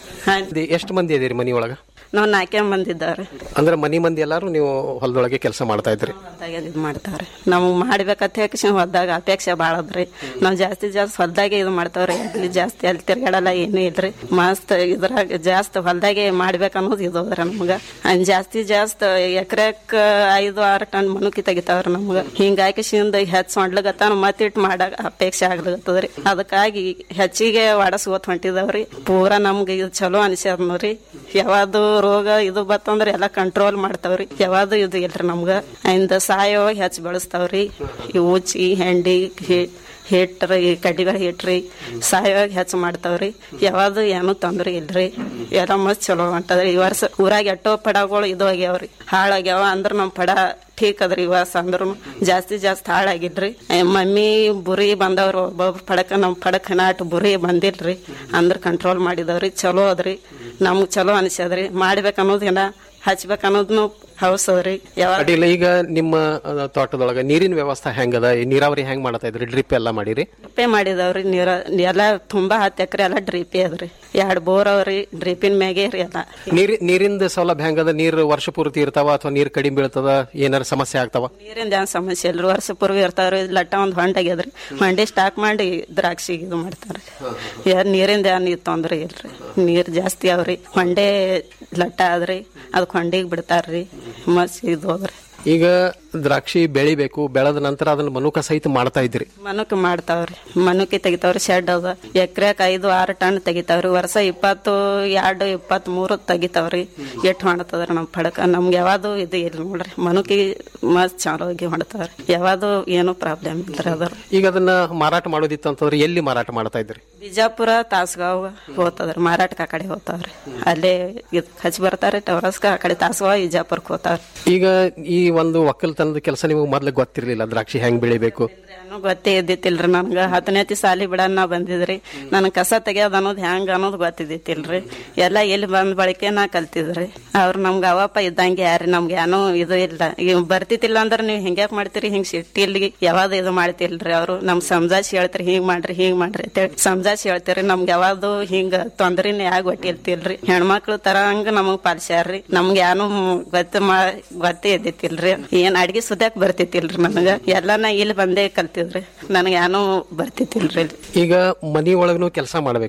ಎಷ್ಟು ಮಂದಿ ಇದೀರಿ ಮನಿಯೊಳಗ ನಾವ್ ನಾಲ್ಕೇ ಮಂದಿ ಇದ್ದಾವ್ರಿ ಅಂದ್ರೆ ಮನಿ ಮಂದಿ ಎಲ್ಲಾರು ನೀವು ಹೊಲದೊಳಗೆ ಕೆಲಸ ಮಾಡ್ತಾ ಇದ್ರಿ ಹೊಲ್ದಾಗೆ ಇದು ಮಾಡ್ತಾವ್ರಿ ನಾವು ಮಾಡ್ಬೇಕಂತ ಹೇಳಿ ಹೊಲ್ದಾಗ ಅಪೇಕ್ಷೆ ಭಾಳ ಅದ್ರಿ ನಾವ್ ಜಾಸ್ತಿ ಜಾಸ್ತಿ ಹೊಲ್ದಾಗೆ ಇದು ಮಾಡ್ತಾವ್ರಿ ಅಲ್ಲಿ ಜಾಸ್ತಿ ಅಲ್ಲಿ ತಿರ್ಗಾಡಲ್ಲ ಏನು ಇಲ್ರಿ ಮಸ್ತ್ ಇದ್ರಾಗ ಜಾಸ್ತಿ ಹೊಲ್ದಾಗೆ ಮಾಡ್ಬೇಕು ಅನ್ನೋದು ಇದು ಅದ್ರಿ ನಮ್ಗ ಅನ್ ಜಾಸ್ತಿ ಜಾಸ್ತಿ ಎಕರೆಕ್ ಐದು ಆರು ಟನ್ ಮನುಕಿ ತೆಗಿತಾವ್ರಿ ನಮ್ಗ ಹಿಂಗಾಗಿ ಶಿಂದ ಹೆಚ್ಚು ಮಾಡ್ಲಿಗತ್ತಾನ ಮತ್ತಿಟ್ ಮಾಡಾಕ ಅಪೇಕ್ಷೆ ಆಗ್ಲಿಗತ್ತದ್ರಿ ಅದಕ್ಕಾಗಿ ಹೆಚ್ಚಿಗೆ ವಾಡಸ್ಕೋತ್ ಹೊಂಟಿದಾವ್ರಿ ಪೂರಾ ನಮ್ಗೆ ಇದು ಚಲೋ ಅನಿಸ್ಯದ ನೋಡ್ರಿ ಯಾವ್ದು ರೋಗ ಇದು ಬತ್ತಂದ್ರ ಎಲ್ಲಾ ಕಂಟ್ರೋಲ್ ಮಾಡ್ತಾವ್ರಿ ಯಾವ್ದು ಇದು ಇಲ್ರಿ ನಮ್ಗ ಇಂದ ಸಾಯೋ ಹೆಚ್ಚು ಬೆಳೆಸ್ತಾವ್ರಿ ಈ ಉಚ್ಚಿ ಹೆಂಡಿ ಹಿ- ಹಿಟ್ರಿ ಈ ಕಡ್ಡಿಗಳ ಹಿಟ್ರಿ ಸಾಯವಾಗ ಹೆಚ್ಚು ಮಾಡ್ತಾವ್ರಿ ಯಾವ್ದು ಏನು ತೊಂದ್ರೆ ಇಲ್ರಿ ಎಲ್ಲ ಮಸ್ತ್ ಚಲೋ ಹೊಂಟದ್ರಿ ಈ ವರ್ಷ ಊರಾಗ ಎಷ್ಟೋ ಪಡಗಳು ಇದು ಆಗ್ಯಾವ್ರಿ ಹಾಳಾಗ್ಯಾವ ಅಂದ್ರ ನಮ್ ಪಡ ಠೀಕ್ ಅದ್ರಿ ಈ ವರ್ಷ ಅಂದ್ರೂ ಜಾಸ್ತಿ ಜಾಸ್ತಿ ಹಾಳಾಗಿಲ್ರಿ ಏ, ಮಮ್ಮಿ ಬುರಿ ಬಂದವ್ರು ಒಬ್ಬೊಬ್ರು ಪಡಕ ನಮ್ ಪಡಕ್ ನಾಟ್ ಬುರಿ ಬಂದಿಲ್ರಿ ಅಂದ್ರ ಕಂಟ್ರೋಲ್ ಮಾಡಿದವ್ರಿ ಚಲೋ ಅದ್ರಿ ನಮ್ಗ್ ಚಲೋ ಅನ್ಸ್ಯದ್ರಿ ಮಾಡ್ಬೇಕು ಅನ್ನೋದೇನ ಹಚ್ಬೇಕು ಅನ್ನೋದ್ನು ಹೌಸ್ ಅದ್ರಿ ಯಾವಾಗ ಅಡ್ಡಿಲ್ಲ ಈಗ ನಿಮ್ಮ ಅಹ್, ತೋಟದೊಳಗ ನೀರಿನ ವ್ಯವಸ್ಥೆ ಹೆಂಗದ ಈ ನೀರಾವರಿ ಹೆಂಗ್ ಮಾಡತಾ ಇದ್ರಿ ಡ್ರಿಪ್ ಎಲ್ಲ ಮಾಡಿರಿ ಡ್ರಿಪ್ಪೇ ಮಾಡಿದವ್ರಿ ನೀರ ಎಲ್ಲ ತುಂಬಾ ಹತ್ತು ಎಕರೆ ಎಲ್ಲ ಡ್ರಿಪೇ ಅದ್ರಿ ಎರಡ್ ಬೋರ್ ಅವ್ರಿ ಡ್ರಿಪಿನ ಮ್ಯಾಗೆ ರೀ ಎಲ್ಲ ನೀರಿ ನೀರಿಂದ ಸೌಲಭ್ಯ ಹೆಂಗದ ನೀರು ವರ್ಷ ಪೂರ್ತಿ ಇರ್ತಾವ ಅಥವಾ ನೀರ್ ಕಡಿಮೆ ಬೀಳ್ತದ ಏನಾರ ಸಮಸ್ಯೆ ಆಗ್ತಾವ ನೀರಿಂದ ಏನ್ ಸಮಸ್ಯೆ ಇಲ್ರಿ ವರ್ಷ ಪೂರ್ವ ಇರ್ತಾವ್ರಿ ಲಟ್ಟ ಒಂದ್ ಹೊಂಟಾಗ್ಯದ್ರಿ ಹೊಂಡಿ ಸ್ಟಾಕ್ ಮಾಡಿ ದ್ರಾಕ್ಷಿ ಇದು ಮಾಡ್ತಾರ್ರಿ ಯಾರ್ ನೀರಿಂದ ಏನ್ ಇದು ತೊಂದ್ರೆ ಇಲ್ರಿ ನೀರ್ ಜಾಸ್ತಿ ಅವ್ರಿ ಹೊಂಡೆ ಲಟ್ಟ ಆದ್ರಿ ಅದಕ್ಕೆ ಹೊಂಡಿಗೆ ಬಿಡ್ತಾರ್ರಿ ಮಸ್ತ್ ಇದು ಹೋಗ್ರಿ ಈಗ ದ್ರಾಕ್ಷಿ ಬೆಳಿಬೇಕು ಬೆಳೆದ ನಂತರ ಅದನ್ನ ಮನುಕ ಸಹಿತ ಮಾಡ್ತಾ ಇದ್ರಿ ಮನುಕ್ ಮಾಡ್ತಾವ್ರಿ ಮನುಕಿ ತೆಗಿತಾವ್ರಿ ಶೆಡ್ ಅದ ಎಕರೆಕ್ ಐದು ಆರು ಟನ್ ತೆಗಿತಾವ್ರಿ ವರ್ಷ ಇಪ್ಪತ್ತು ಎರಡು ಇಪ್ಪತ್ತ್ ಮೂರು ತೆಗಿತಾವ್ರಿ ಎಟ್ ಹೊಣ್ತದ್ರಿ ನಮ್ ಪಡಕ ನಮ್ಗೆ ಯಾವ್ದು ಇದು ಇಲ್ಲ ನೋಡ್ರಿ ಮನುಕಿ ಮಸ್ತ್ ಚಲೋಗಿ ಹೊಣ್ತಾವ್ರಿ ಯಾವ್ದು ಏನು ಪ್ರಾಬ್ಲಮ್ ಇಲ್ರಿ ಅದ್ರ ಈಗ ಅದನ್ನ ಮಾರಾಟ ಮಾಡೋದಿತ್ತು ಅಂತಂದ್ರೆ ಎಲ್ಲಿ ಮಾರಾಟ ಮಾಡ್ತಾ ಇದ್ರಿ ಬಿಜಾಪುರ ತಾಸ್ಗಾವ್ ಹೋಗ್ತದ್ರಿ ಮಾರಾಟಕ್ಕೆ ಆ ಕಡೆ ಹೋಗ್ತಾವ್ರಿ ಅಲ್ಲೇ ಇದ್ ಹಚ್ಚಿ ಬರ್ತಾರ ಟವರಸ್ಕ ಆ ಕಡೆ ತಾಸ್ಗಾವ್ ಬಿಜಾಪುರಕ್ಕೆ ಹೋಗ್ತಾವ್ರಿ ಈಗ ಈ ಒಂದು ಒಕ್ಕಲ್ತನದ ಕೆಲಸ ನಿಮಗೆ ಮೊದ್ಲು ಗೊತ್ತಿರ್ಲಿಲ್ಲ ದ್ರಾಕ್ಷಿ ಹೆಂಗ್ ಬೆಳಿಬೇಕು ಏನೂ ಗೊತ್ತೇ ಇದ್ದಿತ್ತಿಲ್ರಿ ನನ್ಗ ಹತ್ತನೇತಿ ಸಾಲಿ ಬಿಡನ್ನ ಬಂದಿದ್ರಿ ನನ್ ಕಸ ತೆಗಿಯೋದ್ ಅನ್ನೋದು ಹೆಂಗ ಅನ್ನೋದು ಗೊತ್ತಿದ್ದಿತ್ತಿಲ್ರಿ ಎಲ್ಲ ಎಲ್ಲಿ ಬಂದ್ ಬಳಿಕೆ ನಾ ಕಲ್ತಿದ್ರಿ ಅವ್ರು ನಮ್ಗ ಅವಪ್ಪ ಇದ್ದಂಗೆ ಯಾರಿ ನಮ್ಗೆ ಏನೋ ಇದು ಇಲ್ಲ ಈಗ ಬರ್ತಿತ್ತಿಲ್ಲ ಅಂದ್ರೆ ನೀವು ಹಿಂಗ್ಯಾಕ್ ಮಾಡ್ತೀರಿ ಹಿಂಗ್ ಸಿಟ್ಟಿಲ್ಲಿ ಯಾವ್ದು ಇದು ಮಾಡ್ತಿಲ್ರಿ ಅವ್ರು ನಮ್ ಸಮಜಾಸಿ ಹೇಳ್ತೀರಿ ಹಿಂಗ್ ಮಾಡ್ರಿ ಹಿಂಗ್ ಮಾಡ್ರಿ ಅಂತೇಳಿ ಸಮಜಾಸಿ ಹೇಳ್ತೀರಿ ನಮ್ಗೆ ಯಾವ್ದು ಹಿಂಗ ತೊಂದ್ರೆನೇ ಆಗ ಗೊತ್ತಿಲ್ತಿಲ್ರಿ ಹೆಣ್ಮಕ್ಳು ತರ ಹಂಗ ನಮಗ್ ಪಾಲ್ಸ್ಯಾರ್ರಿ ನಮ್ಗೆ ಏನು ಗೊತ್ತ ಮಾ ಗೊತ್ತೇ ಇದ್ದಿತ್ತಿಲ್ರಿ ಏನ್ ಅಡ್ಗೆ ಸುದ್ಯಾಕ್ ಬರ್ತಿತ್ತಿಲ್ರಿ ನನಗ ಎಲ್ಲಾನ ಇಲ್ಲಿ ಬಂದೇ ಕಲ್ತಿದ್ರಿ ನನಗೆ ಏನೂ ಬರ್ತಿತ್ತಿಲ್ರಿ ಈಗ ಮನಿ ಒಳಗನು ಕೆಲಸ ಮಾಡಬೇಕು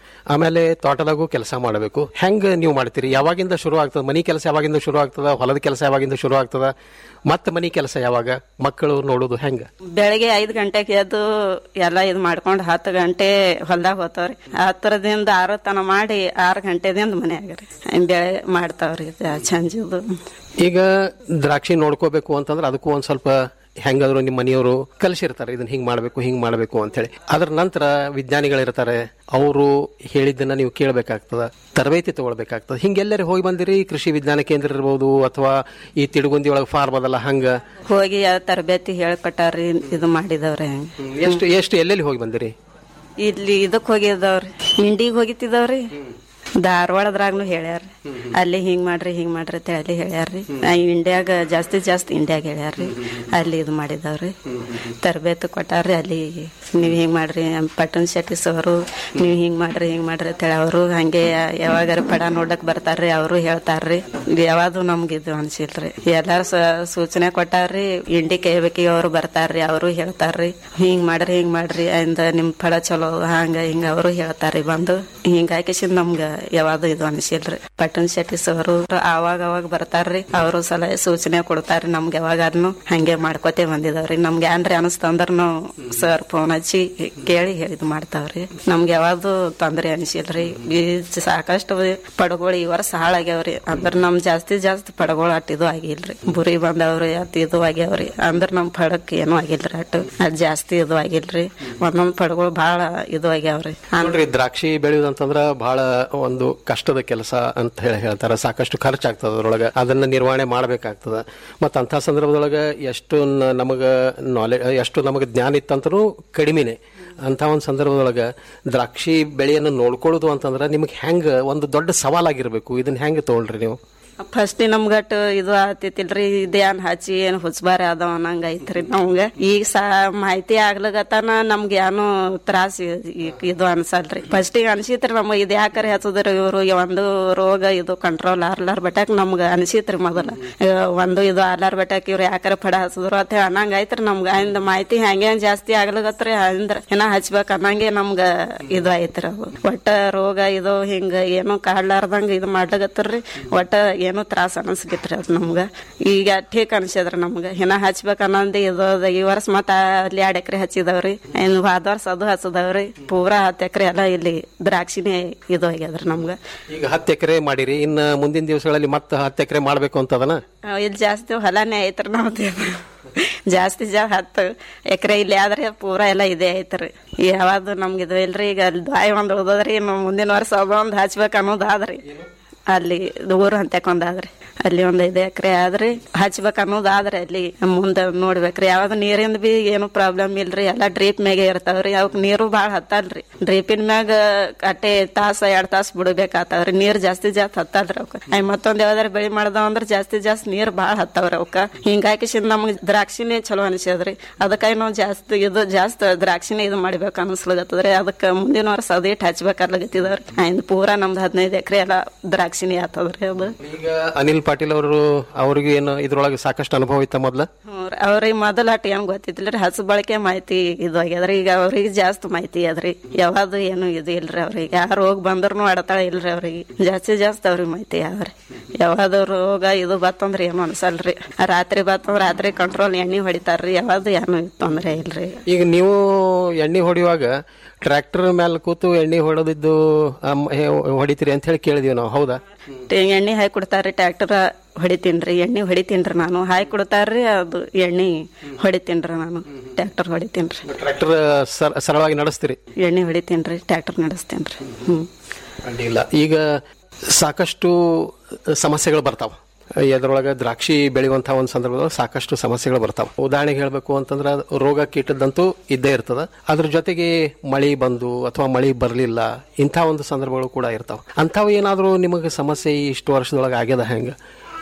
ಆಮೇಲೆ ತೋಟದಾಗೂ ಕೆಲಸ ಮಾಡಬೇಕು ಹೆಂಗ್ ನೀವು ಮಾಡ್ತೀರಿ ಯಾವಾಗಿಂದ ಶುರು ಆಗ್ತದ ಮನಿ ಕೆಲಸ ಯಾವಾಗಿಂದ ಶುರು ಆಗ್ತದ ಹೊಲದ ಕೆಲಸ ಯಾವಾಗಿಂದ ಶುರು ಆಗ್ತದ ಮತ್ತೆ ಮನಿ ಕೆಲಸ ಯಾವಾಗ ಮಕ್ಕಳು ನೋಡೋದು ಹೆಂಗ ಬೆಳಗ್ಗೆ ಐದು ಗಂಟೆಗೆ ಎದ್ದು ಎಲ್ಲ ಇದು ಮಾಡ್ಕೊಂಡು ಹತ್ತು ಗಂಟೆ ಹೊಲ್ದಾಗ ಹೋಗ್ತಾವ್ರಿ ಹತ್ತರದಿಂದ ಆರು ತನ ಮಾಡಿ ಆರು ಗಂಟೆದಿಂದ ಮನ್ಯಾಗ ರೀ ಬೆಳೆ ಮಾಡ್ತಾವ್ರಿ ಚಂಜದು ಈಗ ದ್ರಾಕ್ಷಿ ನೋಡ್ಕೋಬೇಕು ಅಂತಂದ್ರೆ ಅದಕ್ಕೂ ಒಂದ್ ಸ್ವಲ್ಪ ಹೆಂಗಾದ್ರು ನಿಮ್ಮ ಮನೆಯವರು ಕಲಿಸಿರ್ತಾರೆ ಇದನ್ನ ಹಿಂಗ್ ಮಾಡ್ಬೇಕು ಹಿಂಗ್ ಮಾಡ್ಬೇಕು ಅಂತ ಹೇಳಿ ಅದ್ರ ನಂತರ ವಿಜ್ಞಾನಿಗಳಿರ್ತಾರೆ ಅವರು ಹೇಳಿದ್ದನ್ನ ನೀವು ಕೇಳಬೇಕಾಗ್ತದ ತರಬೇತಿ ತಗೊಳ್ಬೇಕಾಗ್ತದ ಹಿಂಗೆಲ್ಲರೂ ಹೋಗಿ ಬಂದಿರಿ ಕೃಷಿ ವಿಜ್ಞಾನ ಕೇಂದ್ರ ಇರ್ಬೋದು ಅಥವಾ ಈ ತಿಡುಗುಂದಿ ಒಳಗೆ ಫಾರ್ಮ್ ಅದಲ್ಲ ಹಂಗ ಹೋಗಿ ಆ ತರಬೇತಿ ಹೇಳ್ಕೊಟ್ಟಾರ್ರಿ ಇದು ಮಾಡಿದವ್ರಿ ಎಷ್ಟು ಎಷ್ಟು ಎಲ್ಲೆಲ್ಲಿ ಹೋಗಿ ಬಂದಿರಿ ಇಲ್ಲಿ ಇದಕ್ ಹೋಗಿದವ್ರಿ ಇಂಡಿಗೆ ಹೋಗಿತ್ತಿದವ್ರಿ ಧಾರವಾಡದ್ರಾಗ್ನು ಹೇಳ್ಯಾರ್ರಿ ಅಲ್ಲಿ ಹಿಂಗ್ ಮಾಡ್ರಿ ಹಿಂಗ್ ಮಾಡ್ರಿ ಅಂತ ಅಲ್ಲಿ ಹೇಳ್ಯಾರ್ರಿ ಆ ಇಂಡಿಯಾಗ ಜಾಸ್ತಿ ಜಾಸ್ತಿ ಇಂಡಿಯಾಗ ಹೇಳ್ಯಾರ್ರಿ ಅಲ್ಲಿ ಇದು ಮಾಡಿದವ್ರಿ ತರಬೇತಿ ಕೊಟ್ಟಾರ್ರಿ ಅಲ್ಲಿ ನೀವ್ ಹಿಂಗ್ ಮಾಡ್ರಿ ಪಟ್ಟಣ ಶೆಟ್ಟಿ ಸರು ನೀವ್ ಹಿಂಗ್ ಮಾಡ್ರಿ ಹಿಂಗ್ ಮಾಡ್ರಿ ಅಂತೇಳಿ ಅವರು ಹಂಗೆ ಯಾವಾಗಾರ ಪಡ ನೋಡಕ್ ಬರ್ತಾರ್ರಿ ಅವರು ಹೇಳ್ತಾರ್ರಿ ಯಾವ್ದು ನಮ್ಗೆ ಇದು ಅನ್ಸಿಲ್ರಿ ಎಲ್ಲಾರು ಸ- ಸೂಚನೆ ಕೊಟ್ಟಾರ್ರಿ ಇಂಡಿ ಕೈಬೇಕಿ ಅವ್ರು ಬರ್ತಾರ್ರಿ ಅವರು ಹೇಳ್ತಾರ್ರಿ ಹಿಂಗ್ ಮಾಡ್ರಿ ಹಿಂಗ್ ಮಾಡ್ರಿ ಅಂದ ನಿಮ್ ಪಡ ಚಲೋ ಹಂಗ ಹಿಂಗ ಅವರು ಹೇಳ್ತಾರ್ರಿ ಬಂದು ಹಿಂಗಾಗಿ ನಮ್ಗ ಯಾವ್ದು ಇದು ಅನ್ಸಿಲ್ರಿ ಪಟ್ಟಣ ಶೆಟ್ಟಿ ಸರು ಅವಾಗ ಅವಾಗ ಬರ್ತಾರ್ರಿ ಅವರು ಸಲಹೆ ಸೂಚನೆ ಕೊಡ್ತಾರ್ರಿ ನಮ್ಗೆ ಯಾವಾಗಾದ್ನು ಹಂಗೆ ಮಾಡ್ಕೋತೆ ಬಂದಿದವ್ರಿ ನಮ್ಗೆ ಏನ್ರಿ ಅನಸ್ತಂದ್ರ ನಾವು ಸರ್ ಫೋನ್ ಹಚ್ಚಿ ಕೇಳಿ ಹೇಳಿದ್ ಮಾಡ್ತಾವ್ರಿ ನಮ್ಗೆ ಯಾವ್ದು ತೊಂದ್ರೆ ಅನ್ಸಿಲ್ರಿ ಈ ಸಾಕಷ್ಟು ಪಡಗಳು ಈ ವರ್ಷ ಹಾಳಾಗ್ಯಾವ್ರಿ ಅಂದ್ರ ನಮ್ ಜಾಸ್ತಿ ಜಾಸ್ತಿ ಪಡಗಳು ಅಟ್ ಇದು ಆಗಿಲ್ರಿ ಬುರಿ ಬಂದವ್ರಿ ಅಟ್ ಇದು ಆಗ್ಯಾವ್ರಿ ಅಂದ್ರ ನಮ್ ಪಡಕ್ ಏನು ಆಗಿಲ್ರಿ ಅಟ್ ಅದ್ ಜಾಸ್ತಿ ಇದು ಆಗಿಲ್ರಿ ಒಂದೊಂದ್ ಪಡಗಳು ಬಹಳ ಇದು ಆಗ್ಯಾವ್ರಿ ನೋಡ್ರಿ ದ್ರಾಕ್ಷಿ ಬೆಳೆಯುವುದಂತಂದ್ರ ಬಹಳ ಒಂದು ಕಷ್ಟದ ಕೆಲಸ ಅಂತ ಹೇಳಿ ಹೇಳ್ತಾರ ಸಾಕಷ್ಟು ಖರ್ಚಾಗ್ತದ ಅದ್ರೊಳಗ ಅದನ್ನ ನಿರ್ವಹಣೆ ಮಾಡಬೇಕಾಗ್ತದ ಮತ್ತ ಅಂತ ಸಂದರ್ಭದೊಳಗ ಎಷ್ಟು ನ- ನಮಗ ನಾಲೆಜ್ ಎಷ್ಟು ನಮಗ ಜ್ಞಾನ ಇತ್ತಂತರೂ ಕಡಿಮೆನೆ ಅಂತ ಒಂದು ಸಂದರ್ಭದೊಳಗ ದ್ರಾಕ್ಷಿ ಬೆಳೆಯನ್ನು ನೋಡ್ಕೊಳ್ಳೋದು ಅಂತಂದ್ರ ನಿಮ್ಗೆ ಹೆಂಗ ಒಂದು ದೊಡ್ಡ ಸವಾಲಾಗಿರ್ಬೇಕು ಇದನ್ನ ಹೆಂಗ ತಗೊಳ್ರಿ ನೀವು ಫಸ್ಟ್ ನಮ್ಗಟ್ ಇದು ಆತಿತಿಲ್ರಿ ಇದೇನ್ ಹಚ್ಚಿ ಏನ್ ಹುಚ್ಬಾರ ಅದಾವ ಅನ್ನಂಗ ಐತ್ರಿ ನಮ್ಗ ಈಗ ಸಾ ಮಾಹಿತಿ ಆಗ್ಲಗತನ ನಮ್ಗೆ ಏನು ತ್ರಾಸ ಇದು ಅನ್ಸಲ್ರಿ ಫಸ್ಟ್ ಈಗ ಅನ್ಸಿತ್ರಿ ನಮ್ಗ ಇದ್ ಯಾಕರೆ ಹಚ್ಚದ್ರಿ ಇವ್ರು ಒಂದು ರೋಗ ಇದು ಕಂಟ್ರೋಲ್ ಆರ್ಲಾರ್ ಬಟ್ಯಾಕ್ ನಮ್ಗ ಅನ್ಸಿತ್ರಿ ಮೊದಲ ಆ, ಒಂದು ಇದು ಆರ್ಲಾರ್ ಬಟ್ಯಾಕ್ ಇವ್ರು ಯಾಕರೆ ಪಡ ಹಚ್ಚದ್ರು ಅಂತ ಅನ್ನಂಗ ಐತ್ರಿ ನಮ್ಗ ಅಂದ್ ಮಾಹಿತಿ ಹಂಗೆ ಜಾಸ್ತಿ ಆಗ್ಲಗತ್ರಿ ಅಂದ್ರ ಏನ ಹಚ್ಬೇಕ ಅನ್ನಂಗೆ ನಮ್ಗ ಇದು ಐತ್ರಿ ಅದು ಒಟ್ಟ ರೋಗ ಇದು ಹಿಂಗ ಏನು ಕಾಡ್ಲಾರ್ದಂಗ ಇದು ಮಾಡ್ಲಗತ್ತರ್ರಿ ಒಟ್ಟ ಏನು ತ್ರಾಸ ಅನಸ್ಗಿತ್ರಿ ಅದ್ ನಮ್ಗ ಈಗ ಠೀಕ್ ಅನ್ಸದ್ರಿ ನಮ್ಗ ಹಿನ ಹಚ್ಬೇಕ ಅನ್ನೊಂದು ಇದು ಅದ. ಈ ವರ್ಷ ಮತ್ತ ಅಲ್ಲಿ ಎರಡ್ ಎಕರೆ ಹಚ್ಚಿದವ್ರಿ ಇನ್ನು ಹೋದ ವರ್ಷ ಅದು ಹಚ್ಚದವ್ರಿ ಪೂರಾ ಹತ್ತು ಎಕರೆ ಎಲ್ಲ ಇಲ್ಲಿ ದ್ರಾಕ್ಷಿನೇ ಇದು ಆಗ್ಯದ್ರಿ ನಮ್ಗ ಈಗ ಹತ್ತು ಎಕರೆ ಮಾಡಿರಿ ಇನ್ನ ಮುಂದಿನ ದಿವಸಗಳಲ್ಲಿ ಮತ್ತೆ ಹತ್ತು ಎಕರೆ ಮಾಡ್ಬೇಕು ಅಂತದನ ಆ, ಇಲ್ಲಿ ಜಾಸ್ತಿ ಹೊಲನೇ ಐತ್ರಿ ನಮ್ದು ಜಾಸ್ತಿ ಜಾ ಹತ್ತು ಎಕರೆ ಇಲ್ಲಿ ಆದ್ರೆ ಪೂರಾ ಎಲ್ಲ ಇದೆ ಐತ್ರಿ ಯಾವ್ದು ನಮ್ಗೆ ಇದು ಇಲ್ರಿ ಈಗ ಅಲ್ಲಿ ದ್ವಾಯಿ ಒಂದ್ ಉಳ್ದದ್ರಿ ಇನ್ನು ಮುಂದಿನ ವರ್ಷ ಅದೊಂದ್ ಹಚ್ಬೇಕು ಅನ್ನೋದು ಆದ್ರಿ ಅಲ್ಲಿ ಊರು ಹಂತಕೊಂದಾದ್ರಿ ಅಲ್ಲಿ ಒಂದ್ ಐದು ಎಕರೆ ಆದ್ರಿ ಹಚ್ಬೇಕು ಅನ್ನೋದು ಆದ್ರೆ ಅಲ್ಲಿ ಮುಂದೆ ನೋಡ್ಬೇಕ್ರಿ ಯಾವ್ದು ನೀರಿಂದ ಬಿ ಏನು ಪ್ರಾಬ್ಲಮ್ ಇಲ್ರಿ ಎಲ್ಲ ಡ್ರಿಪ್ ಮ್ಯಾಗೆ ಇರ್ತಾವ್ರಿ ಅವಕ್ ನೀರು ಬಾಳ ಹತ್ತಲ್ರಿ ಡ್ರಿಪಿನ ಮ್ಯಾಗ ಅಟ್ಟೆ ತಾಸ ಎರಡ್ ತಾಸ ಬಿಡ್ಬೇಕಾಗ್ತಾವ್ರಿ ನೀರ್ ಜಾಸ್ತಿ ಜಾಸ್ತಿ ಹತ್ತಲ್ರಿ ಅವಕ್ಕ ಅಯ್ ಮತ್ತೊಂದ್ ಯಾವ್ದಾರ ಬೆಳಿ ಮಾಡ್ದಾವ ಅಂದ್ರ ಜಾಸ್ತಿ ಜಾಸ್ತಿ ನೀರ್ ಬಾಳ ಹತ್ತಾವ್ರಿ ಅವಕ್ಕ ಹಿಂಗಾಗಿ ನಮ್ಗ್ ದ್ರಾಕ್ಷಿನೇ ಚಲೋ ಅನಿಸ್ಯದ್ರಿ ಅದಕ್ಕಾಗಿ ನಾವು ಜಾಸ್ತಿ ಇದು ಜಾಸ್ತಿ ದ್ರಾಕ್ಷಿನೇ ಇದು ಮಾಡ್ಬೇಕು ಅನ್ಸ್ಲಾಗತ್ತದ್ರಿ ಅದಕ್ಕ ಮುಂದಿನ ವರ್ಷ ಅದೇಟ್ ಹಚ್ಬೇಕಾಗ್ಲಾಗತ್ತಿದವ್ರಿ ಆಯ್ತು ಪೂರಾ ನಮ್ದು ಹದಿನೈದು ಎಕರೆ ಎಲ್ಲ ದ್ರಾಕ್ಷಿನೇ ಆತದ್ರಿ ಅದು ಈಗ ಅನಿಲ್ ಪಾಟೀಲ್ ಅವರು ಅವ್ರಿಗೆ ಏನು ಇದ್ರೊಳಗೆ ಸಾಕಷ್ಟು ಅನುಭವ ಇತ್ತ ಮೊದ್ಲ ಅವ್ರಿಗೆ ಮೊದಲ ಅಟ್ ಏನ್ ಗೊತ್ತಿದ್ದಿಲ್ರಿ ಹಸು ಬಳಕೆ ಮಾಹಿತಿ ಇದು ಆಗ್ಯದ್ರಿ ಈಗ ಅವ್ರಿಗೆ ಜಾಸ್ತಿ ಮಾಹಿತಿ ಅದ್ರಿ ಯಾವ್ದು ಏನು ಇದು ಇಲ್ರಿ ಅವ್ರಿಗೆ ಯಾರು ರೋಗ ಬಂದ್ರು ಅಡತಾಳ ಇಲ್ರಿ ಅವ್ರಿಗೆ ಜಾಸ್ತಿ ಜಾಸ್ತಿ ಅವ್ರಿಗೆ ಮಾಹಿತಿ ಯಾವ್ರಿ ಯಾವ್ದು ರೋಗ ಇದು ಬತ್ತಂದ್ರ ಏನು ಅನ್ಸಲ್ರಿ ರಾತ್ರಿ ಬತ್ತಂದ್ರ ರಾತ್ರಿ ಕಂಟ್ರೋಲ್ ಎಣ್ಣೆ ಹೊಡಿತಾರ್ರಿ ಯಾವ್ದು ಏನು ತೊಂದ್ರೆ ಇಲ್ರಿ ಈಗ ನೀವು ಎಣ್ಣೆ ಹೊಡೆಯುವಾಗ ಟ್ರ್ಯಾಕ್ಟರ್ ಮೇಲೆ ಕೂತು ಎಣ್ಣೆ ಹೊಡೆದಿದ್ದು ಅಮ್, ಹೇ- ಹೊಡಿತೀರಿ ಅಂತ ಹೇಳಿ ಕೇಳಿದೀವಿ ನಾವು ಹೌದಾ ಟೆ- ಎಣ್ಣೆ ಹಾಕಿ ಕೊಡ್ತಾರ್ರಿ ಟ್ರ್ಯಾಕ್ಟರ್ ಹೊಡಿತೀನ್ರಿ ಎಣ್ಣೆ ಹೊಡಿತೀನ್ರಿ ನಾನು ಹಾಕಿ ಕೊಡ್ತಾರ್ರಿ ಅದು ಎಣ್ಣೆ ಹೊಡಿತೀನ್ರಿ ನಾನು ಟ್ರ್ಯಾಕ್ಟರ್ ಹೊಡಿತೀನ್ರಿ ಟ್ರ್ಯಾಕ್ಟರ್ ಸರಳವಾಗಿ ನಡೆಸ್ತೀರಿ ಎಣ್ಣೆ ಹೊಡಿತೀನ್ರಿ ಟ್ರ್ಯಾಕ್ಟರ್ ನಡೆಸ್ತೇನ್ರಿ ಹ್ಮ್ ಅಡ್ಡಿಲ್ಲ ಈಗ ಸಾಕಷ್ಟು ಸಮಸ್ಯೆಗಳು ಬರ್ತಾವ ಎದ್ರೊಳಗೆ ದ್ರಾಕ್ಷಿ ಬೆಳೆಯುವಂತಹ ಒಂದು ಸಂದರ್ಭದಲ್ಲಿ ಸಾಕಷ್ಟು ಸಮಸ್ಯೆಗಳು ಬರ್ತಾವ ಉದಾಹರಣೆಗೆ ಹೇಳಬೇಕು ಅಂತಂದ್ರೆ ರೋಗ ಕೀಟದಂತೂ ಇದ್ದೇ ಇರ್ತದ ಅದ್ರ ಜೊತೆಗೆ ಮಳಿ ಬಂದು ಅಥವಾ ಮಳಿ ಬರಲಿಲ್ಲ ಇಂಥ ಒಂದು ಸಂದರ್ಭಗಳು ಕೂಡ ಇರ್ತಾವ ಅಂಥವು ಏನಾದರೂ ನಿಮಗೆ ಸಮಸ್ಯೆ ಈ ಇಷ್ಟು ವರ್ಷದೊಳಗೆ ಆಗ್ಯದ ಹೆಂಗ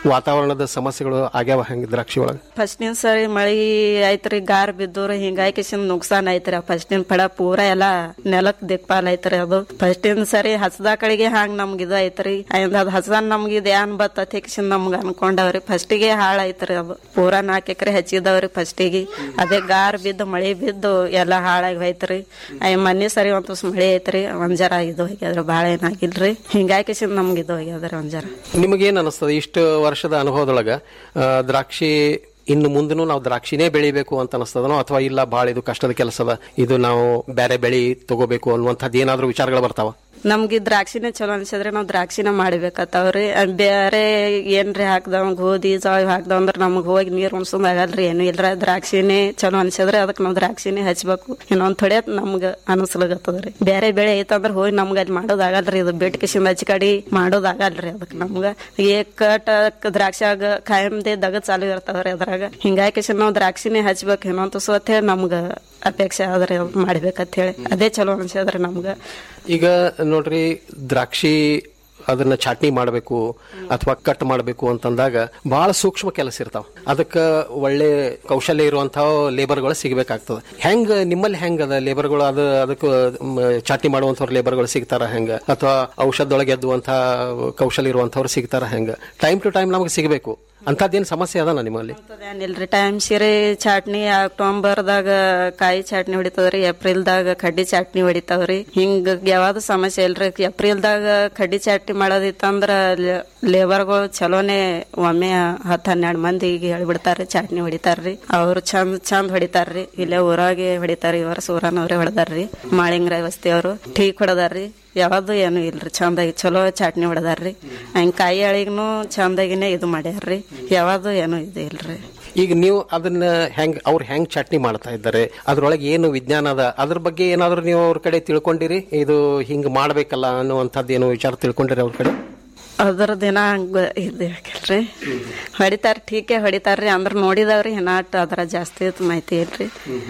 ವಾತಾವರಣದ ಸಮಸ್ಯೆಗಳು ಆಗ್ಯಾವ ಹೆಂಗ್ ದ್ರಾಕ್ಷಿ ಒಳಗೆ ಫಸ್ಟಿನ ಸರಿ ಮಳಿ ಐತ್ರಿ ಗಾರ್ ಬಿದ್ದೂರ ಹಿಂಗಾಗಿ ನುಕ್ಸಾನ್ ಐತ್ರಿ ಫಸ್ಟಿನ ಪಡ ಪೂರ ಎಲ್ಲಾ ನೆಲಕ್ ದಿಕ್ಪಾಲ್ ಐತ್ರಿ ಅದು ಫಸ್ಟಿನ ಸರಿ ಹಸದ ಕಡೆಗೆ ಹಾಂಗ್ ನಮ್ಗ ಇದು ಐತ್ರಿ ಅದ್ ಅದ್ ಹಸದ ನಮ್ಗ ಇದು ಏನ್ ಬತ್ತತಿ ಕಿಶನ್ ನಮ್ಗ ಅನ್ಕೊಂಡವ್ರಿ ಫಸ್ಟಿಗೆ ಹಾಳ ಐತ್ರಿ ಅದು ಪೂರಾ ನಾಲ್ಕು ಎಕರೆ ಹಚ್ಚಿದವ್ರಿ ಫಸ್ಟಿಗೆ ಅದೇ ಗಾರ್ ಬಿದ್ದು ಮಳಿ ಬಿದ್ದು ಎಲ್ಲಾ ಹಾಳಾಗಿ ಹೋಯ್ತ್ರಿ ಅಯ್ಯ ಮೊನ್ನೆ ಸರಿ ಒಂದ್ ತುಸ್ ಮಳಿ ಐತ್ರಿ ಒಂದ್ ಜರ ಇದು ಹೋಗ್ಯದ್ರಿ ಬಾಳ ಏನಾಗಿಲ್ರಿ ಹಿಂಗಾಗಿ ಕಿಶನ್ ನಮ್ಗ ಇದು ಹೋಗ್ಯದ್ರಿ ಒಂದ್ ಜರ ನಿಮಗೇನ್ ಅನಿಸ್ತದೆ ಇಷ್ಟು ವರ್ಷದ ಅನುಭವದೊಳಗ ಆ, ದ್ರಾಕ್ಷಿ ಇನ್ನು ಮುಂದೂ ನಾವು ದ್ರಾಕ್ಷಿನೇ ಬೆಳಿಬೇಕು ಅಂತ ಅನಿಸ್ತದನೋ ಅಥವಾ ಇಲ್ಲ ಬಹಳ ಇದು ಕಷ್ಟದ ಕೆಲಸದ ಇದು ನಾವು ಬೇರೆ ಬೆಳಿ ತಗೋಬೇಕು ಅನ್ನುವಂಥದ್ದು ಏನಾದ್ರೂ ವಿಚಾರಗಳು ಬರ್ತಾವ ನಮ್ಗೆ ದ್ರಾಕ್ಷಿನೇ ಚಲೋ ಅನ್ಸಿದ್ರೆ ನಾವ್ ದ್ರಾಕ್ಷಿನ ಮಾಡ್ಬೇಕತ್ತಾವ್ರಿ ಅದ್ ಬೇರೆ ಏನ್ರಿ ಹಾಕ್ದವ್ ಗೋಧಿ ಜೋಳ ಹಾಕ್ದವ್ ಅಂದ್ರ ನಮಗ್ ಹೋಗಿ ನೀರ್ ಉಣ್ಸೋದ್ ಆಗಲ್ರಿ ಏನು ಇಲ್ರ ದ್ರಾಕ್ಷಿನೇ ಚಲೋ ಅನ್ಸಿದ್ರೆ ಅದಕ್ಕೆ ನಾವ್ ದ್ರಾಕ್ಷಿನೇ ಹಚ್ಬೇಕು ಇನ್ನೊಂದ್ ಥೊಡೆ ನಮ್ಗ ಅನಸ್ಲಾಗತ್ತದ್ರಿ ಬೇರೆ ಬೆಳೆ ಐತಂದ್ರ ಹೋಗಿ ನಮ್ಗ ಅಲ್ಲಿ ಮಾಡೋದ್ ಆಗಲ್ರಿ ಇದು ಬೆಟ್ ಕಿಶಿಂದ ಹಚ್ಚಿ ಕಡಿ ಮಾಡೋದ್ ಆಗಲ್ರಿ ಅದಕ್ಕೆ ನಮ್ಗ ಏಕಟ ದ್ರಾಕ್ಷಾಗ ಕಾಯಂದೆ ದಗ ಚಾಲು ಇರ್ತಾವ್ರಿ ಅದ್ರಾಗ ಹಿಂಗಾಗಿ ಕಿಶನ್ ನಾವ್ ದ್ರಾಕ್ಷಿನೇ ಹಚ್ಬೇಕು ಇನ್ನೊಂದ್ ಸ್ವತ್ ಹೇಳಿ ನಮ್ಗ ಅಪೇಕ್ಷೆ ಆದ್ರೆ ಮಾಡ್ಬೇಕಂತ ಹೇಳಿ ಅದೇ ಚಲೋ ಅನ್ಸಿದ್ರಿ ನಮ್ಗ ಈಗ ನೋಡ್ರಿ ದ್ರಾಕ್ಷಿ ಅದನ್ನ ಚಾಟ್ನಿ ಮಾಡಬೇಕು ಅಥವಾ ಕಟ್ ಮಾಡಬೇಕು ಅಂತಂದಾಗ ಬಹಳ ಸೂಕ್ಷ್ಮ ಕೆಲಸ ಇರ್ತಾವ ಅದಕ್ಕೆ ಒಳ್ಳೆ ಕೌಶಲ್ಯ ಇರುವಂತಹ ಲೇಬರ್ಗಳು ಸಿಗಬೇಕಾಗ್ತದೆ ಹೆಂಗ್ ನಿಮ್ಮಲ್ಲಿ ಹೆಂಗ್ ಅದ ಲೇಬರ್ಗಳು ಅದು ಅದಕ್ಕೆ ಮ್, ಚಾಟ್ನಿ ಮಾಡುವಂತವ್ರ ಲೇಬರ್ಗಳು ಸಿಗ್ತಾರ ಹೆಂಗ ಅಥವಾ ಔಷಧದೊಳಗೆ ಎದ್ದುವಂತಹ ಕೌಶಲ್ಯ ಇರುವಂತವ್ರು ಸಿಗ್ತಾರ ಹೆಂಗ ಟೈಮ್ ಟು ಟೈಮ್ ನಮಗೆ ಸಿಗಬೇಕು ಅಂತದ್ದೇನು ಸಮಸ್ಯೆ ಅದನ ನಿಮ್ಮಲ್ಲಿ ಏನಿಲ್ರಿ ಟೈಮ್ ಸೀರೆ ಚಾಟ್ನಿ ಅಕ್ಟೋಬರ್ದಾಗ ಕಾಯಿ ಚಾಟ್ನಿ ಹೊಡಿತದ್ರಿ ಏಪ್ರಿಲ್ದಾಗ ಕಡ್ಡಿ ಚಾಟ್ನಿ ಹೊಡಿತಾವ್ರಿ ಹಿಂಗ ಯಾವ್ದು ಸಮಸ್ಯೆ ಇಲ್ರಿ ಏಪ್ರಿಲ್ದಾಗ ಕಡ್ಡಿ ಚಾಟ್ನಿ ಮಾಡೋದಿತ್ತಂದ್ರ ಲೇಬರ್ಗಳು ಚಲೋನೆ ಒಮ್ಮೆ ಹತ್ತು ಹನ್ನೆರಡು ಮಂದಿಗೆ ಹೇಳ್ಬಿಡ್ತಾರ್ರಿ ಚಾಟ್ನಿ ಹೊಡಿತಾರ್ರಿ ಅವ್ರು ಚಂದ್ ಚಂದ್ ಹೊಡಿತಾರ್ರಿ ಇಲ್ಲೇ ಊರಾಗೆ ಹೊಡಿತಾರ್ರಿ ಈ ವರ್ಷ ಊರನವ್ರೆ ಹೊಡೆದಾರ್ರಿ ಮಾಳಿಂಗ್ರ ವಸ್ತಿ ಅವರು ಟೀಕ್ ಹೊಡೆದಾರ್ರಿ ಯಾವ್ದು ಏನು ಇಲ್ರಿ ಚಂದಾಗಿ ಚಲೋ ಚಾಟ್ನಿ ಹೊಡೆದಾರ್ರಿ ಹಂಗ ಕಾಯಿ ಅಳಿಗ್ನು ಚಂದಾಗಿನೇ ಇದು ಮಾಡ್ಯಾರ್ರಿ ಯಾವ್ದು ಏನು ಇದು ಇಲ್ರಿ ಈಗ ನೀವು ಅದನ್ನ ಹೆಂಗ್ ಅವ್ರು ಹೆಂಗ್ ಚಟ್ನಿ ಮಾಡ್ತಾ ಇದ್ದಾರೆ ಅದ್ರೊಳಗೆ ಏನು ವಿಜ್ಞಾನ ಅದ ಅದ್ರ ಬಗ್ಗೆ ಏನಾದ್ರು ನೀವು ಅವ್ರ ಕಡೆ ತಿಳ್ಕೊಂಡಿರಿ ಇದು ಹಿಂಗ್ ಮಾಡ್ಬೇಕಲ್ಲ ಅನ್ನುವಂಥದ್ದು ಏನೋ ವಿಚಾರ ತಿಳ್ಕೊಂಡಿರಿ ಅವ್ರ ಕಡೆ ಅದ್ರ ದಿನ ಹಂಗ ಇದು ಯಾಕಿಲ್ರಿ ಹೊಡಿತಾರ ಟೀಕೆ ಹೊಡಿತಾರ್ರಿ ಅಂದ್ರ ನೋಡಿದವ್ರಿ ಹೆನಾಟ್ ಅದ್ರ ಜಾಸ್ತಿ ಮಾಹಿತಿ ಇಲ್ರಿ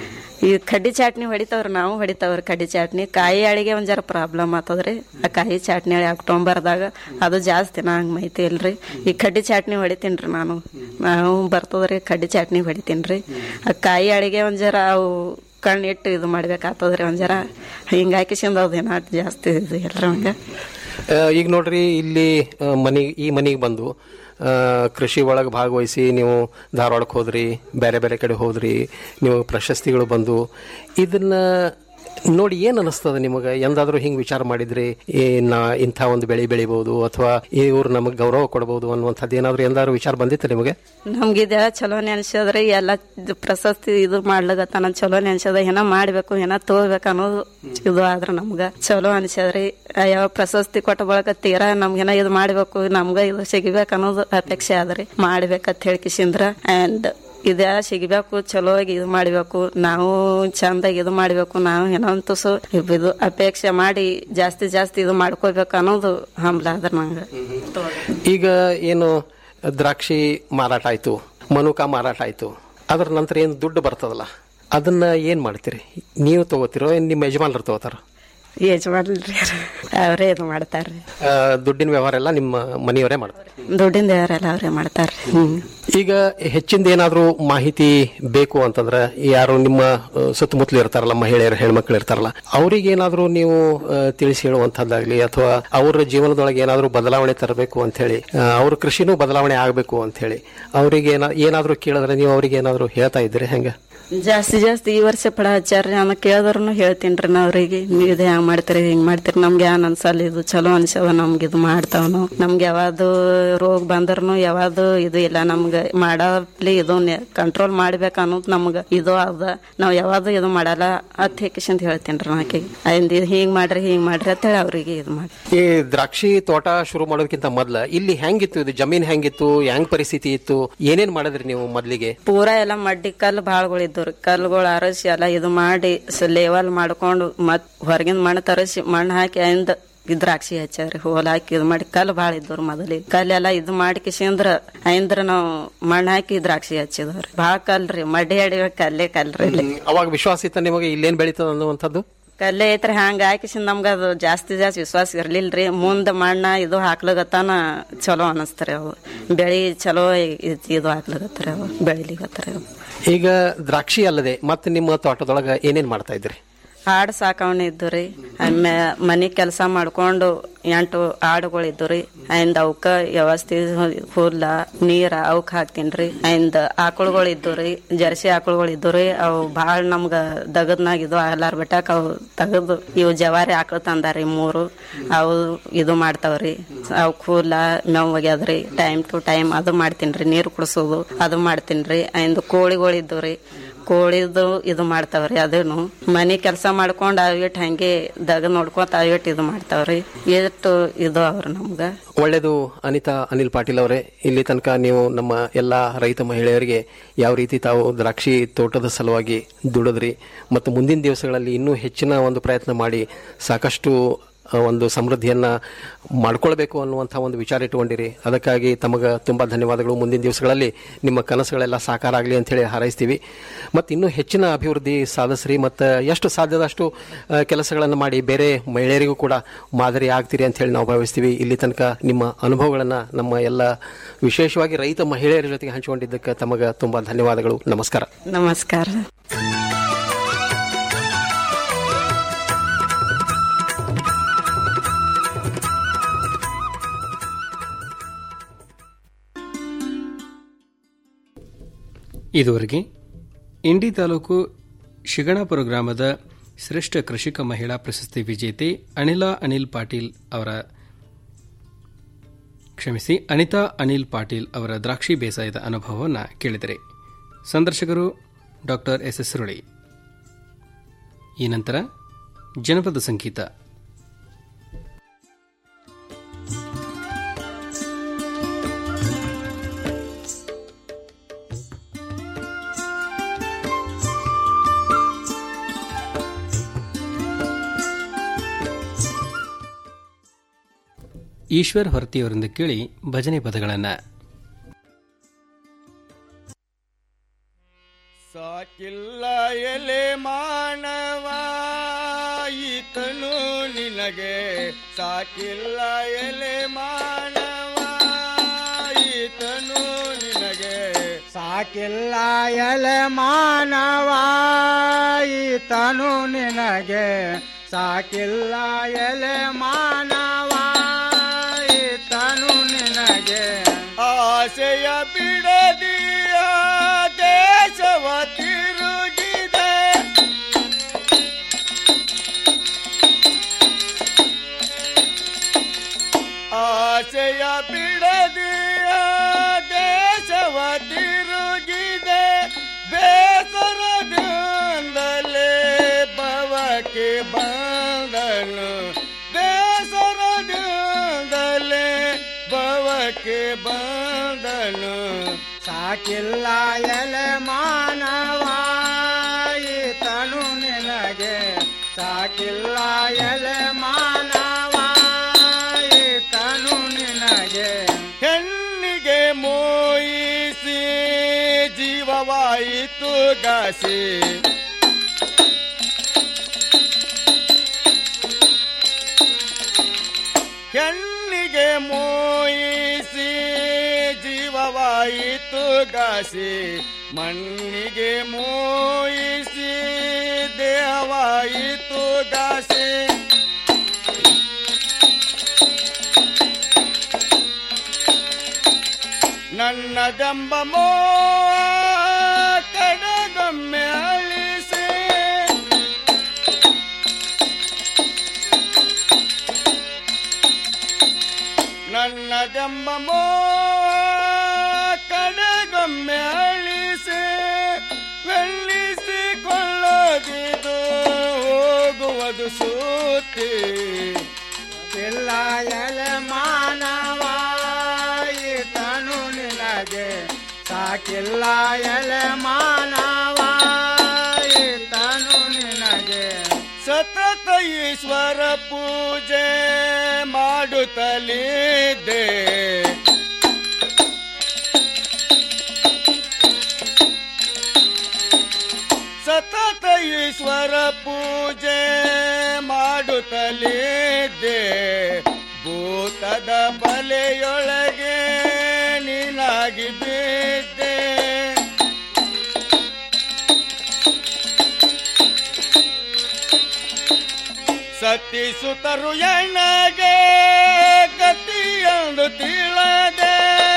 ಈ ಕಡ್ಡಿ ಚಾಟ್ನಿ ಹೊಡಿತಾವ್ರಿ ನಾವು ಹೊಡಿತಾವ್ರಿ ಕಡ್ಡಿ ಚಾಟ್ನಿ ಕಾಯಿ ಅಳಿಗೆ ಒಂದ್ ಜರ ಪ್ರಾಬ್ಲಮ್ ಆತದ್ರಿ ಆ ಕಾಯಿ ಚಾಟ್ನಿ ಅಕ್ಟೋಬರ್ದಾಗ ಅದು ಜಾಸ್ತಿ ನಂಗೆ ಮಾಹಿತಿ ಇಲ್ರಿ ಈ ಕಡ್ಡಿ ಚಾಟ್ನಿ ಹೊಡಿತೀನ್ರಿ ನಾನು ನಾವು ಬರ್ತದ್ರಿ ಕಡ್ಡಿ ಚಾಟ್ನಿ ಹೊಡಿತೀನ್ರಿ ಆ ಕಾಯಿ ಅಳಿಗೆ ಒಂದ್ ಜರ ಅವು ಕಣ್ಣಿಟ್ಟು ಇದು ಮಾಡ್ಬೇಕಾಗ್ತದ್ರಿ ಒಂದ್ ಜರ ಹಿಂಗಾಕಿ ಸಿಂದ ಅದು ಏನಾಟ್ ಜಾಸ್ತಿ ಇದು ಇಲ್ರಿ ಹಂಗ ಆ, ಈಗ ನೋಡ್ರಿ ಇಲ್ಲಿ ಆ, ಮನಿ ಈ ಮನಿಗೆ ಬಂದು ಆ, ಕೃಷಿ ಒಳಗೆ ಭಾಗವಹಿಸಿ ನೀವು ಧಾರವಾಡಕ್ಕೆ ಹೋದ್ರಿ ಬೇರೆ ಬೇರೆ ಕಡೆ ಹೋದ್ರಿ ನೀವು ಪ್ರಶಸ್ತಿಗಳು ಬಂದು ಇದನ್ನ ನೋಡಿ ಏನ್ ಅನಿಸ್ತದ ನಿಮಗೆ ಎಂದಾದ್ರೂ ಹಿಂಗ್ ವಿಚಾರ ಮಾಡಿದ್ರಿ ಏ ನಾ ಇಂಥ ಒಂದು ಬೆಳೆ ಬೆಳಿಬಹುದು ಅಥವಾ ಇವ್ರು ನಮಗೆ ಗೌರವ ಕೊಡಬಹುದು ಅನ್ನುವಂಥದ್ದು ಏನಾದ್ರು ಎಂದಾದ್ರು ವಿಚಾರ ಬಂದಿತ್ತು ನಿಮಗೆ ನಮ್ಗೆ ಇದೆಲ್ಲ ಚಲೋ ನೆನ್ಸದ್ರಿ ಎಲ್ಲ ಇದು ಪ್ರಶಸ್ತಿ ಇದು ಮಾಡ್ಲಗತ್ತಾನ ಚಲೋ ನೆನ್ಸದ ಏನ ಮಾಡ್ಬೇಕು ಏನ ತಗೋಬೇಕು ಅನ್ನೋದು ಇದು ಆದ್ರ ನಮ್ಗ ಚಲೋ ಅನ್ಸದ್ರಿ ಯಾವ ಪ್ರಶಸ್ತಿ ಕೊಟ್ಟ ಬಳಕ ತೀರಾ ನಮ್ಗೇನ ಇದು ಮಾಡ್ಬೇಕು ನಮ್ಗ ಇದು ಸಿಗಬೇಕು ಅನ್ನೋದು ಅಪೇಕ್ಷೆ ಆದ್ರಿ ಮಾಡ್ಬೇಕಂತ ಹೇಳ್ಕಿಸಿಂದ್ರ ಅಂಡ್ ಇದ ಸಿಗಬೇಕು ಚಲೋಗಿ ಇದು ಮಾಡ್ಬೇಕು ನಾವು ಚಂದಾಗಿ ಇದು ಮಾಡ್ಬೇಕು ನಾವು ಏನೋ ಒಂದು ತುಸು ಇದು ಅಪೇಕ್ಷೆ ಮಾಡಿ ಜಾಸ್ತಿ ಜಾಸ್ತಿ ಇದು ಮಾಡ್ಕೋಬೇಕು ಅನ್ನೋದು ಹಂಬಲ ಅದ್ರ ನಂಗೆ ಈಗ ಏನು ದ್ರಾಕ್ಷಿ ಮಾರಾಟ ಆಯ್ತು ಮನುಕ ಮಾರಾಟ ಆಯ್ತು ಅದ್ರ ನಂತರ ಏನು ದುಡ್ಡು ಬರ್ತದಲ್ಲ ಅದನ್ನ ಏನ್ ಮಾಡ್ತೀರಿ ನೀವು ತಗೋತಿರೋ ಏನ್ ನಿಮ್ಮ ಯಜಮಾನ್ರು ತಗೋತಾರ ಯಜಮಾನ್ರಿ ಅವರೇ ಇದು ಮಾಡ್ತಾರ್ರಿ ಆ, ದುಡ್ಡಿನ ವ್ಯವಹಾರ ಎಲ್ಲ ನಿಮ್ಮ ಮನೆಯವರೇ ಮಾಡ್ತಾರೆ ದುಡ್ಡಿಂದ ಯಾರೆಲ್ಲ ಅವರೇ ಮಾಡ್ತಾರ್ರಿ ಹ್ಮ್ ಈಗ ಹೆಚ್ಚಿಂದ ಏನಾದ್ರೂ ಮಾಹಿತಿ ಬೇಕು ಅಂತಂದ್ರೆ ಯಾರು ನಿಮ್ಮ ಆ, ಸುತ್ತಮುತ್ತಲು ಇರ್ತಾರಲ್ಲ ಮಹಿಳೆಯರು ಹೆಣ್ಮಕ್ಳು ಇರ್ತಾರಲ್ಲ ಅವ್ರಿಗೆ ಏನಾದ್ರೂ ನೀವು ಆ, ತಿಳಿಸಿ ಹೇಳುವಂತದ್ದಾಗ್ಲಿ ಅಥವಾ ಅವ್ರ ಜೀವನದೊಳಗೆ ಏನಾದ್ರೂ ಬದಲಾವಣೆ ತರಬೇಕು ಅಂತ ಹೇಳಿ ಅವ್ರ ಕೃಷಿನೂ ಬದಲಾವಣೆ ಆಗಬೇಕು ಅಂತ ಹೇಳಿ ಅವ್ರಿಗೆ ಏನ ಏನಾದ್ರೂ ಕೇಳಿದ್ರೆ ನೀವು ಅವ್ರಿಗೆ ಏನಾದ್ರೂ ಹೇಳ್ತಾ ಇದ್ದೀರಿ ಹೆಂಗ ಜಾಸ್ತಿ ಜಾಸ್ತಿ ಈ ವರ್ಷ ಪಡ ಹಚ್ಚಾರ್ರಿ ನಾನು ಕೇಳಿದ್ರು ಹೇಳ್ತೀನ್ರಿ ನಾ ಅವ್ರಿಗೆ ನೀವು ಇದು ಹೆಂಗ್ ಮಾಡ್ತೀರಿ ಹಿಂಗ್ ಮಾಡ್ತೀರಿ ನಮ್ಗೆ ಏನ್ ಅನ್ಸಲ್ಲ ಇದು ಚಲೋ ಅನ್ಸದ ನಮ್ಗೆ ಇದು ಮಾಡ್ತಾವನು ನಮ್ಗೆ ಯಾವ್ದು ರೋಗ ಬಂದ್ರೂ ಯಾವ್ದು ಇದು ಇಲ್ಲ ನಮ್ಗೆ ಮಾಡಲಿ ಇದು ಕಂಟ್ರೋಲ್ ಮಾಡ್ಬೇಕು ಅನ್ನೋದು ನಮ್ಗೆ ಇದು ಅದ ನಾವ್ ಯಾವ್ದು ಇದು ಮಾಡಲ್ಲ ಅತ್ ಹೇಕಿಸಂತ ಹೇಳ್ತೀನ್ರಿ ನಾಕಿ ಇದು ಹಿಂಗ್ ಮಾಡ್ರಿ ಹಿಂಗ್ ಮಾಡ್ರಿ ಅಂತ ಹೇಳಿ ಅವ್ರಿಗೆ ಇದು ಮಾಡಿ ಈ ದ್ರಾಕ್ಷಿ ತೋಟ ಶುರು ಮಾಡೋದಕ್ಕಿಂತ ಮೊದ್ಲ ಇಲ್ಲಿ ಹೆಂಗಿತ್ತು ಇದು ಜಮೀನ್ ಹೆಂಗಿತ್ತು ಹೆಂಗ್ ಪರಿಸ್ಥಿತಿ ಇತ್ತು ಏನೇನ್ ಮಾಡಿದ್ರಿ ನೀವು ಮೊದ್ಲಿಗೆ ಪೂರಾ ಎಲ್ಲ ಮಡ್ಡಿ ಕಲ್ಲು ಬಾಳ್ಗಳು ಇದ್ದವ್ರಿ ಕಲ್ಲುಗಳು ಅರಸಿ ಎಲ್ಲ ಇದು ಮಾಡಿ ಲೇವಲ್ ಮಾಡ್ಕೊಂಡು ಮತ್ ಹೊರಗಿನ ಮಣ್ಣು ತರಿಸಿ ಮಣ್ಣು ಹಾಕಿ ainದ ಈ ದ್ರಾಕ್ಷಿ ಹಚ್ಚಾರಿ ಹೋಲ್ ಹಾಕಿ ಇದು ಮಾಡಿ ಕಲ್ಲು ಭಾಳ ಇದ್ದವ್ರು ಮೊದಲಿಗೆ ಕಲ್ಲೆಲ್ಲ ಇದು ಮಾಡಿ ಕಿಸಿಂದ್ರ ಐಂದ್ರ ನಾವು ಮಣ್ಣು ಹಾಕಿ ದ್ರಾಕ್ಷಿ ಹಚ್ಚಿದವ್ರಿ ಭಾಳ ಕಲ್ರಿ ಮಡ್ಡಿ ಅಡಿ ಕಲ್ಲೇ ಕಲ್ರಿ ಇಲ್ಲಿ ಅವಾಗ ವಿಶ್ವಾಸ ಇತ್ತ ನಿಮಗೆ ಇಲ್ಲೇನ್ ಬೆಳೀತದ ಅನ್ನುವಂಥದ್ದು ಕಲ್ಲೆ ಐತ್ರಿ ಹಂಗ ಹಾಕಿಸಿಂದ ನಮ್ಗ ಅದು ಜಾಸ್ತಿ ಜಾಸ್ತಿ ವಿಶ್ವಾಸ ಇರ್ಲಿಲ್ರಿ ಮುಂದ್ ಮಣ್ಣ ಇದು ಹಾಕ್ಲಗತ್ತಾನ ಚಲೋ ಅನಸ್ತಾರಿ ಅವು ಬೆಳಿ ಚಲೋ ಇ- ಇದು ಹಾಕ್ಲಗತ್ತಾರ ಅವು ಬೆಳಿಲಿಗತ್ತಾರ ಅವು ಈಗ ದ್ರಾಕ್ಷಿ ಅಲ್ಲದೆ ಮತ್ತೆ ನಿಮ್ಮ ತೋಟದೊಳಗ ಏನೇನ್ ಮಾಡ್ತಾ ಇದ್ರಿ ಆಡ್ ಸಾಕವಣೆ ಇದ್ದು ರೀ ಆಮೇ ಮನೆ ಕೆಲಸ ಮಾಡ್ಕೊಂಡು ಎಂಟು ಆಡುಗಳು ಇದ್ದು ರೀ ainದ್ ಅವಕ್ಕ ವ್ಯವಸ್ಥೆ ಹುಲ್ಲ ನೀರ ಅವಕ್ ಹಾಕ್ತೀನ್ರಿ ainದ್ ಆಕಳುಗಳು ಇದ್ದು ರೀ ಜರ್ಸಿ ಆಕಳುಗಳು ಇದ್ದು ರೀ ಅವು ಭಾಳ ನಮ್ಗ ದಗದ್ನಾಗ ಇದು ಆಗ್ಲಾರ ಬಿಟ್ಟಾಕ ಅವು ತಗದು ಇವು ಜವಾರಿ ಆಕಳು ತಂದಾರಿ ಮೂರು ಅವು ಇದು ಮಾಡ್ತಾವ್ರಿ ಅವಕ್ ಹುಲ್ಲ ಮೇವ್ ಒಗ್ಯದ್ರಿ ಟೈಮ್ ಟು ಟೈಮ್ ಅದು ಮಾಡ್ತೀನ್ರಿ ನೀರು ಕುಡಿಸೋದು ಅದು ಮಾಡ್ತೀನ್ರಿ ainದ್ ಕೋಳಿಗಳು ಇದ್ದು ರೀ ಕೋಳಿದು ಇದು ಮಾಡ್ತಾವ್ರಿ ಅದೇನು ಮನೆ ಕೆಲಸ ಮಾಡ್ಕೊಂಡು ಅವಿಟ್ ಹಂಗೆ ದಗ ನೋಡ್ಕೊತ ಅವಿಟ್ ಇದು ಮಾಡ್ತಾವ್ರಿ ಎಷ್ಟು ಇದು ಅವ್ರ ನಮ್ಗ ಒಳ್ಳೆಯದು ಅನಿತಾ ಅನಿಲ್ ಪಾಟೀಲ್ ಅವರೇ ಇಲ್ಲಿ ತನಕ ನೀವು ನಮ್ಮ ಎಲ್ಲ ರೈತ ಮಹಿಳೆಯರಿಗೆ ಯಾವ ರೀತಿ ತಾವು ದ್ರಾಕ್ಷಿ ತೋಟದ ಸಲುವಾಗಿ ದುಡಿದ್ರಿ ಮತ್ತು ಮುಂದಿನ ದಿವಸಗಳಲ್ಲಿ ಇನ್ನೂ ಹೆಚ್ಚಿನ ಒಂದು ಪ್ರಯತ್ನ ಮಾಡಿ ಸಾಕಷ್ಟು ಆ, ಒಂದು ಸಮೃದ್ಧಿಯನ್ನ ಮಾಡ್ಕೊಳ್ಬೇಕು ಅನ್ನುವಂಥ ಒಂದು ವಿಚಾರ ಇಟ್ಕೊಂಡಿರಿ ಅದಕ್ಕಾಗಿ ತಮಗೆ ತುಂಬಾ ಧನ್ಯವಾದಗಳು ಮುಂದಿನ ದಿವಸಗಳಲ್ಲಿ ನಿಮ್ಮ ಕನಸುಗಳೆಲ್ಲ ಸಾಕಾರ ಆಗಲಿ ಅಂತ ಹೇಳಿ ಹಾರೈಸ್ತೀವಿ ಮತ್ತು ಇನ್ನೂ ಹೆಚ್ಚಿನ ಅಭಿವೃದ್ಧಿ ಸಾಧಿಸ್ರಿ ಮತ್ತು ಎಷ್ಟು ಸಾಧ್ಯದಷ್ಟು ಆ, ಕೆಲಸಗಳನ್ನು ಮಾಡಿ ಬೇರೆ ಮಹಿಳೆಯರಿಗೂ ಕೂಡ ಮಾದರಿ ಆಗ್ತೀರಿ ಅಂತ ಹೇಳಿ ನಾವು ಭಾವಿಸ್ತೀವಿ ಇಲ್ಲಿ ತನಕ ನಿಮ್ಮ ಅನುಭವಗಳನ್ನು ನಮ್ಮ ಎಲ್ಲ ವಿಶೇಷವಾಗಿ ರೈತ ಮಹಿಳೆಯರ ಜೊತೆಗೆ ಹಂಚಿಕೊಂಡಿದ್ದಕ್ಕೆ ತಮಗೆ ತುಂಬಾ ಧನ್ಯವಾದಗಳು ನಮಸ್ಕಾರ ನಮಸ್ಕಾರ ಇದುವರೆಗೆ ಇಂಡಿ ತಾಲೂಕು ಶಿಗಣಾಪುರ ಗ್ರಾಮದ ಶ್ರೇಷ್ಠ ಕೃಷಿಕ ಮಹಿಳಾ ಪ್ರಶಸ್ತಿ ವಿಜೇತೆ ಅನಿಲಾ ಅನಿಲ್ ಪಾಟೀಲ್ ಅವರ ಕ್ಷಮಿಸಿ ಅನಿತಾ ಅನಿಲ್ ಪಾಟೀಲ್ ಅವರ ದ್ರಾಕ್ಷಿ ಬೇಸಾಯದ ಅನುಭವವನ್ನು ಕೇಳಿದರೆ ಸಂದರ್ಶಕರು ಡಾಕ್ಟರ್ ಎಸ್ ಎಸ್ ಸುರಳಿ ಈ ನಂತರ ಜನಪದ ಸಂಗೀತ ಈಶ್ವರ್ ಹೊರತಿಯವರಿಂದ ಕೇಳಿ ಭಜನೆ ಪದಗಳನ್ನು ಸಾಕಿಲ್ಲ ಎಲೆ ಮಾನವ ಈತನು ನಿನಗೆ ಸಾಕಿಲ್ಲ ಎಲೆ ಮಾನವ ಈತನು ನಿನಗೆ ಸಾಕಿಲ್ಲ ಎಲೆ ಮಾನವ ಈತನು ನಿನಗೆ ಸಾಕಿಲ್ಲ ಎಲೆ ಮಾನವ ಈತನು ನಿನಗೆ ಆಸೆಯ ಬಿಡದಿಯ ದೇಶವ ತಿರುಗಿದೆ ಆಸೆಯ ಬಿಡದಿಯ ದೇಶವ ತಿರುಗಿದೆ ಬೇಸರದಿಂದಲೇ ಭವಕ್ಕೆ ಬಂದನು ಬೇಸರದಿಂದಲೇ ಭವಕ್ಕೆ ಬಂದನು ಸಾಕಿಲ್ಲ ಎಲೆ ಮಾನವ ಈತನು ನಿನಗೆ ಸಾಕಿಲ್ಲ ಎಲೆ ಮಾನವ ಈತನು ನಿನಗೆ ಹೆಣ್ಣಿಗೆ ಮೋಯಿಸಿ ಜೀವವಾಯಿತು ಗಾಸಿ ಹೆಣ್ಣಿಗೆ ಮೋಯಿಸಿ ಜೀವವಾಯಿತು ಗಾಸಿ ಮಣ್ಣಿಗೆ ಮೋಯಿಸಿ ದೇಹವಾಯಿತು ಗಾಸಿ ನನ್ನ ಜಂಬ ಮೋ ಕಡಗೊಮ್ಮೆ ಅಳಿಸಿ ನನ್ನ ಜಂಬ ಮೋ ಕಡಗೊಮ್ಮೆ ಅಳಿಸಿ ಕೊಳ್ಳದಿದು ಹೋಗುವುದು ಸೂತಿ ಇಲ್ಲ ಎಲೆ ಮಾನವ ಈತನು ನಿನಗೆ ಸಾಕಿಲ್ಲ ಎಲೆ ಮಾನವ ಈತನು ನಿನಗೆ ಸತತ ಈಶ್ವರ ಪೂಜೆ ಮಾಡುತ್ತಲಿದ್ದೆ ಸತತ ಈಶ್ವರ ಪೂಜೆ ಮಾಡುತ್ತಲಿದ್ದೆ ಭೂತದ ಬಲೆಯೊಳಗೆ ನೀನಾಗಿ ಬಿದ್ದೆ ಸತಿಸುತ್ತರು ಎಣ್ಣಗೆ ಗತಿಯೊಂದು ತಿಳಿದೆ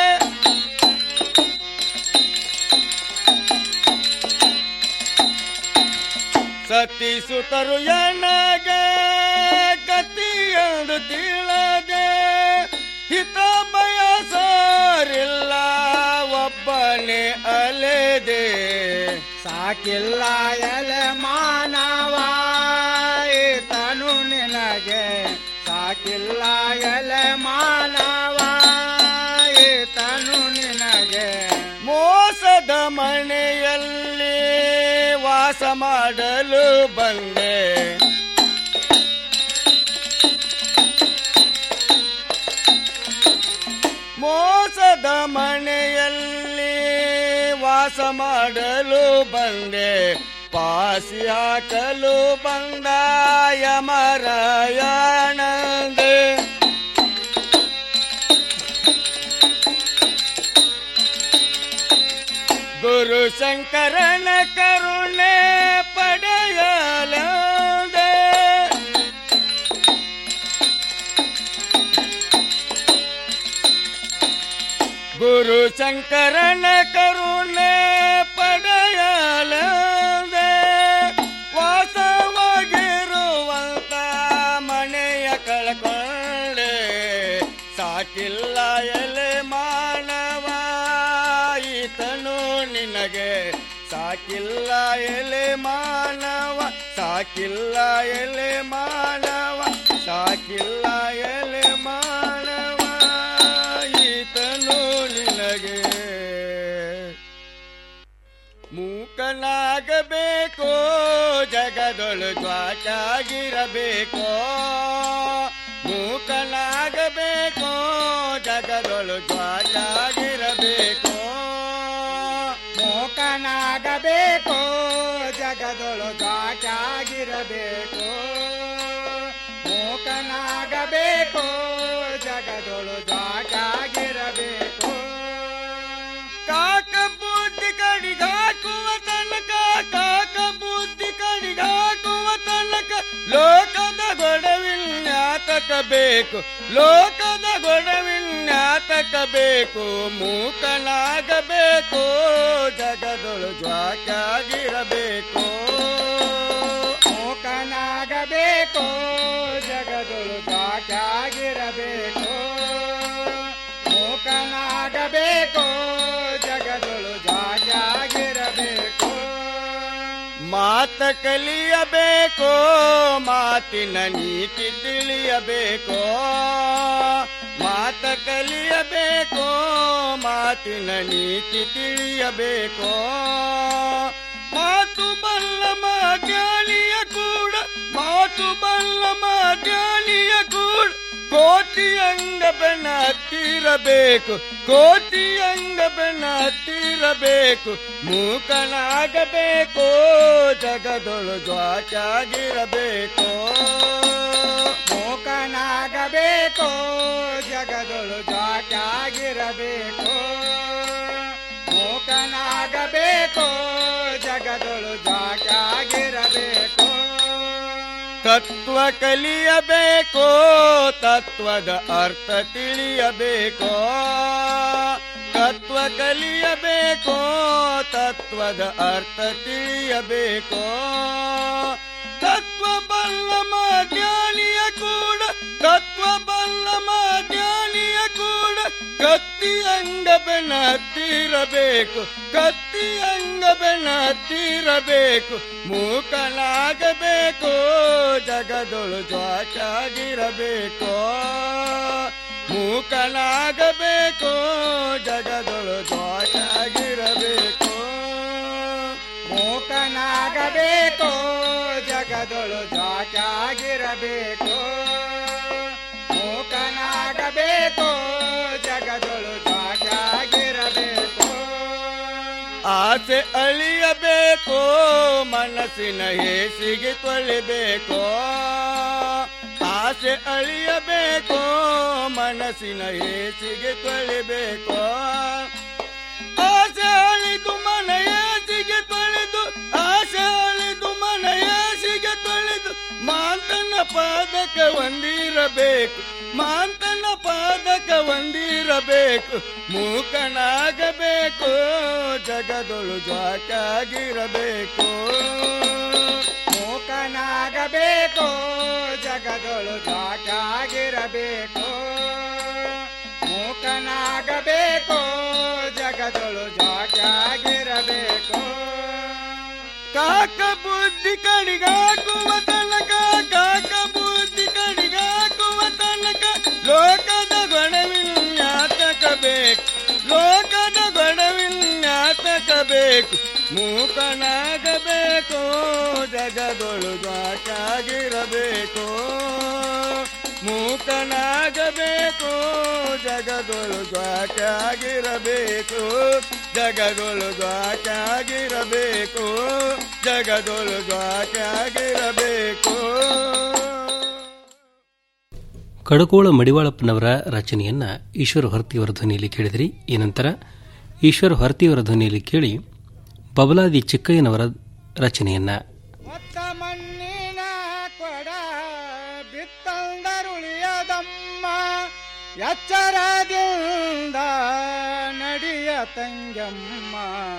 ಸತಿಸುತ್ತರು ಎಣ್ಣಗೆ ಗತಿಯೊಂದು ತಿಳಿದೆ ಹಿತ ಬಯಸಾರಿಲ್ಲ ಒಬ್ಬನೇ ಅಲೆದೆ ಸಾಕಿಲ್ಲ ಎಲೆ ಮಾನವ ತನು ನಿನಗೆ ಸಾಕಿಲ್ಲ ಎಲೆ ಮಾನವ ತನು ನಿನಗೆ ಮೋಸದ ಮನೆಯಲ್ಲಿ ವಾಸ ಮಾಡಲು ಬಂದೆ ಮೋಸದ ಮನೆಯಲ್ಲಿ ವಾಸ ಮಾಡಲು ಬಂದೆ ಪಾಸಿ ಹಾಕಲು ಬಂದ ಯಮರಾಯಣಂದೆ ಗುರು ಶಂಕರನ ಕರುಣೆ ಪಡೆಯಲದೆ ಗುರು ಶಂಕರನ ಕರುಣೆ ಪಡೆಯಲದೆ ವಾಸವಾಗಿರುವಂತ ಮನೆಯ ಕಳ್ಕೊಂಡೆ ಸಾಕಿಲ್ಲ ಎಲೆ ಮಾನವ ಈತನು ನಿನಗೆ ಸಾಕಿಲ್ಲ ಎಲೆ ಮಾನವ ಸಾಕಿಲ್ಲ ಎಲೆ ಮಾನವ ಸಾಕಿಲ್ಲ ಎಲೆ ಮಾನವ ಈತನು ನಿನಗೆ ಮೂಕನಾಗಬೇಕು ಜಗದೊಳು ಜ್ವಾಚಾಗಿರಬೇಕು ಮೂಕನಾಗಬೇಕು ಜಗದೊಳು ಜ್ವಾಚಾಗಿರಬೇಕು ಮೂಕನಾಗಬೇಕು ಜಗದೊಳು ದಾಚಾಗಿರಬೇಕು ಮೂಕನಾಗಬೇಕು ಜಗದೊಳು ದಾಚಾಗಿರಬೇಕು ಕಾಕ ಬುದ್ಧಿ ಕಡಿಗಾಕುವ ತನಕ ಕಾಕ ಬುದ್ಧಿ ಕಡಿಗಾಕುವ ತನಕ ಲೋಕದ ಗೊಡವಿನ್ಯಾತಕ ಬೇಕು ಲೋಕದ ಗೊಡವಿನ್ಯಾತಕ ಬೇಕು ಮೂಕನಾಗಬೇಕು ಜಗದೊಳು ಜ್ವಾಚಾಗಿರಬೇಕು ಮೂಕನಾಗಬೇಕು ಜಗದೊಳು ದಾಚಾಗಿರಬೇಕು ಮೂಕನಾಗಬೇಕು ಜಗದೊಳು ದಾಚಾಗಿರಬೇಕು ಮಾತ ಕಲಿಯಬೇಕು ಮಾತಿನ ನೀತಿ ತಿಳಿಯಬೇಕು ಮಾತ ಕಲಿಯಬೇಕು ಮಾತಿನ ನೀತಿ ತಿಳಿಯಬೇಕು ಮಾತು ಬಲ್ಲ ಮಾಜ್ಞಾನಿಯ ಕೂಡ ಮಾತು ಬಲ್ಲ ಮಾಜ್ಞಾನಿಯ ಕೂಡ ಕೋಟಿ ಅಂಗ ಬೆನ್ನ ಹತ್ತಿರಬೇಕು ಕೋಟಿ ಅಂಗ ಬೆನ್ನ ಹತ್ತಿರಬೇಕು ಮೂಕನಾಗಬೇಕು ಜಗದೊಳು ಜ್ವಾಚಾಗಿರಬೇಕು ಮೂಕನಾಗಬೇಕು ಜಗದೊಳು ದಾಚಾಗಿರಬೇಕು ಮೂಕನಾಗಬೇಕು ಜಗದೊಳು ದಾಚಾಗಿರಬೇಕು ತತ್ವ ಕಲಿಯಬೇಕು ತತ್ವದ ಅರ್ಥ ತಿಳಿಯಬೇಕು ತತ್ವ ಕಲಿಯಬೇಕು ತತ್ವದ ಅರ್ಥ ತಿಳಿಯಬೇಕು ತತ್ವ ಬಲ್ಲ ಜ್ಞಾನಿಯ ಕೂಡ ತತ್ವ ಬಲ್ಲ ಜ್ಞಾನಿಯ ಕೂಡ ಕತ್ತಿ ಅಂಗ ಬೆನ್ನ ಹತ್ತಿರಬೇಕು ಕತ್ತಿ ಅಂಗ ಬೆನ್ನ ಹತ್ತಿರಬೇಕು ಮೂಕನಾಗಬೇಕು ಜಗದೊಳು ಜ್ವಾಚಾಗಿರಬೇಕು ಮೂಕನಾಗಬೇಕು ಜಗದೊಳು ಜ್ವಾಚಾಗಿರಬೇಕು ಮೂಕನಾಗಬೇಕು ಜಗದೊಳು ದಾಚಾಗಿರಬೇಕು ಮೂಕನಾಗಬೇಕು ಜಗದೊಳು ದಾಚಾಗಿರಬೇಕು ಆಸೆ ಅಳಿಯಬೇಕು ಮನಸ್ಸಿನ ಹೇಸಿಗೆ ತೊಳಿಬೇಕೋ ಆಸೆ ಅಳಿಯಬೇಕೋ ಮನಸ್ಸಿನ ಹೇಸಿಗೆ ತೊಳಿಬೇಕೋ ಆಸೆ ಅಳಿದು ಮನ ಹೇಸಿಗೆ ತೊಳೆದು ಆಸೆ ಅಳಿದು ಮನ ಹೇಸಿಗೆ ತೊಳೆದು ಮಾಂತನ ಪಾದಕ ಒಂದಿರಬೇಕು ಮಾಂತನ ಪಾದಕ ಒಂದಿರಬೇಕು ಮೂಕನಾಗಬೇಕು ಜಗದೊಳು ಜಾಕಾಗಿರಬೇಕು ಮೂಕನಾಗಬೇಕು ಜಗದೊಳು ಜಾಟಾಗಿರಬೇಕು ಮೂಕನಾಗಬೇಕು ಜಗದೊಳು ಜಾಟಾಗಿರಬೇಕು ಕಾಕ ಬುದ್ಧಿ ಕಡಿಗಾಕುವ ತನಕ ಕಾಕ ಬುದ್ಧಿ ಕಡಿಗಾಕುವ ತನಕ ಲೋಕದ ಗೊಣವಿನ್ಯಾತಕ ಬೇಕು ಲೋಕದ ಗೊಣವಿನ್ಯಾತಕ ಬೇಕು ಮೂಕನಾಗಬೇಕು ಜಗದೊಳು ಜಾಟಾಗಿರಬೇಕು ಮೂಕನಾಗಬೇಕು ಜಗದೊಳು ಜಾಟಾಗಿರಬೇಕು ಜಗದೊಳು ಜಾಟಾಗಿರಬೇಕು ಜಗದೊಳು ಜಾಟಾಗಿರಬೇಕು ಕಡಕೋಳ ಮಡಿವಾಳಪ್ಪನವರ ರಚನೆಯನ್ನ ಈಶ್ವರ ಹೊರತಿಯವರ ಧ್ವನಿಯಲ್ಲಿ ಕೇಳಿದಿರಿ ಈ ನಂತರ ಈಶ್ವರ ಹೊರತಿಯವರ ಧ್ವನಿಯಲ್ಲಿ ಕೇಳಿ ಬಬಲಾದಿ ಚಿಕ್ಕಯ್ಯನವರ ರಚನೆಯನ್ನ ಮಣ್ಣಿನ ಕೊಡ ಬಿತ್ತಂದರುಳಿಯದಮ್ಮ ಎಚ್ಚರದಿಂದ ನಡಿಯ ತಂಗಮ್ಮ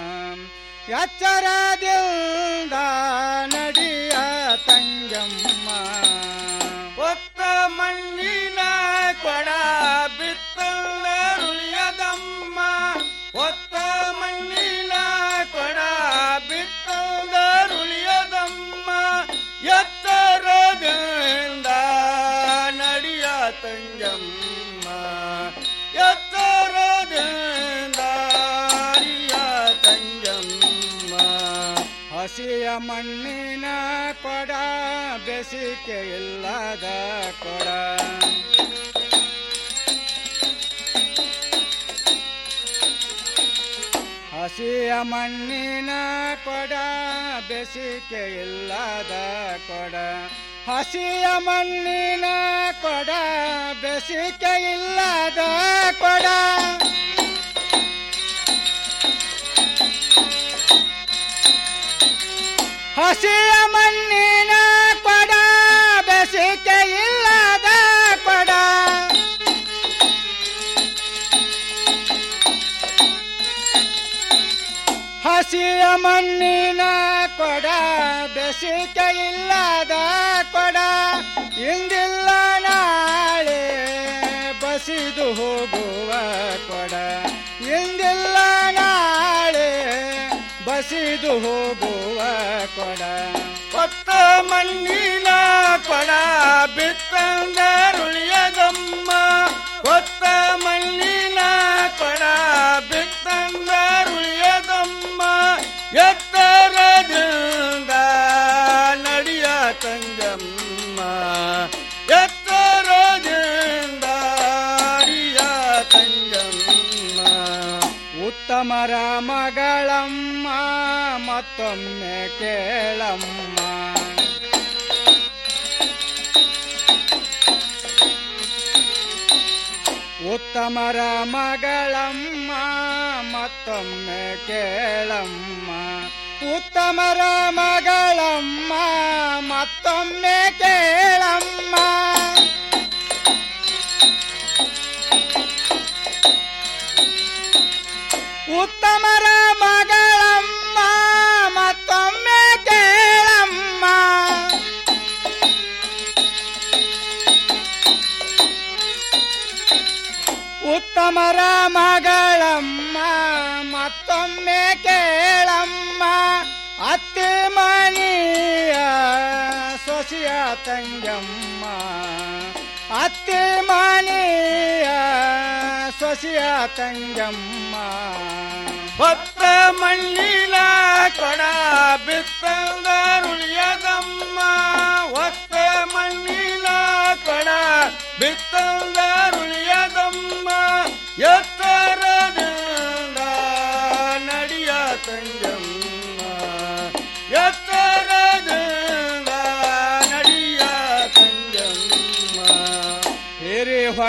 ಎಚ್ಚರದಿಂದ ನಡಿಯ ತಂಗಮ್ಮ ಒತ್ತ ಮಣ್ಣಿನ ಕೊಡ ಬಿತ್ತಂದರುಳಿಯದಮ್ಮ ಒತ್ತ ಮಣ್ಣಿನ ಕೊಡ ಬಿತ್ತಂದರುಳಿಯದಮ್ಮ ಎತ್ತರದಿಂದ ನಡಿಯ ತಂಗಮ್ಮ ಎತ್ತರದಿಂದ ನಡಿಯ ತಂಗಮ್ಮ ಹಸಿಯ ಮಣ್ಣಿನ ಕೊಡ ಬೆಸಿಕೆ ಇಲ್ಲದ ಕೊಡ ಹಸಿಯ ಮಣ್ಣಿನ ಕೊಡ ಬೆಸಿಕೆ ಇಲ್ಲದ ಕೊಡ ಹಸಿಯ ಮಣ್ಣಿನ ಕೊಡ ಬೆಸಿಕೆ ಇಲ್ಲದ ಕೊಡ ಹಸಿಯ ಮಣ್ಣಿನ ಕೊಡ ಬೆಸಿಕೆ ಇಲ್ಲದ ಕೊಡ ಹಸಿಯ ಮಣ್ಣಿನ ಕೊಡ ಬೆಸಿಕೆ ಇಲ್ಲದ ಕೊಡ ಇಂದಿಲ್ಲ ನಾಳೆ ಬಸಿದು ಹೋಗುವ ಕೊಡ ಇಂದಿಲ್ಲ ನಾಳೆ ಬಸಿದು ಹೋಗುವ ಕೊಡ ಕೊತ್ತ ಮಣ್ಣಿನ ಕೊಡ ಬಿತ್ತಂದರುಳಿಯದಮ್ಮ ಕೊತ್ತ ಮಣ್ಣಿನ ಕೊಡ ಬಿತ್ತಂದರುಳಿಯದಮ್ಮ ಎತ್ತರದಿಂದ ನಡಿಯ ತಂಗಮ್ಮ ಎತ್ತರದಿಂದ ನಡಿಯ ತಂಗಮ್ಮ ಉತ್ತಮರ ಮಗಳಮ್ಮ ಮತ್ತೊಮ್ಮೆ ಕೇಳಮ್ಮ ಉತ್ತಮರ ಮಗಳಮ್ಮ ಮತ್ತೊಮ್ಮೆ ಕೇಳಮ್ಮ ಉತ್ತಮರ ಮಗಳಮ್ಮ ಮತ್ತೊಮ್ಮೆ ಕೇಳಮ್ಮ ಉತ್ತಮರ ಮಗಳಮ್ಮ ಮತ್ತೊಮ್ಮೆ ಕೇಳಮ್ಮ ಉತ್ತಮರ ಮಗಳಮ್ಮ ಮತ್ತೊಮ್ಮೆ ಕೇಳಮ್ಮ ಅತ್ತೆ ಮನೆಯ ಸೊಸೆಯ ತಂಗಮ್ಮ ಅತ್ತೆ ಮನೆಯ ಸೊಸೆಯ ತಂಗಮ್ಮ ಹೊತ್ತ ಮಣ್ಣಿನ ಕೊಡ ಬಿತ್ತಂದರುಳಿಯದಮ್ಮ ಹೊತ್ತ ಮಣ್ಣಿನ ಕೊಡ ಬಿತ್ತಂದರುಳಿಯದಮ್ಮ ಎತ್ತರದಿಂದ ನಡಿಯ ತಂಗಮ್ಮ ಎತ್ತರ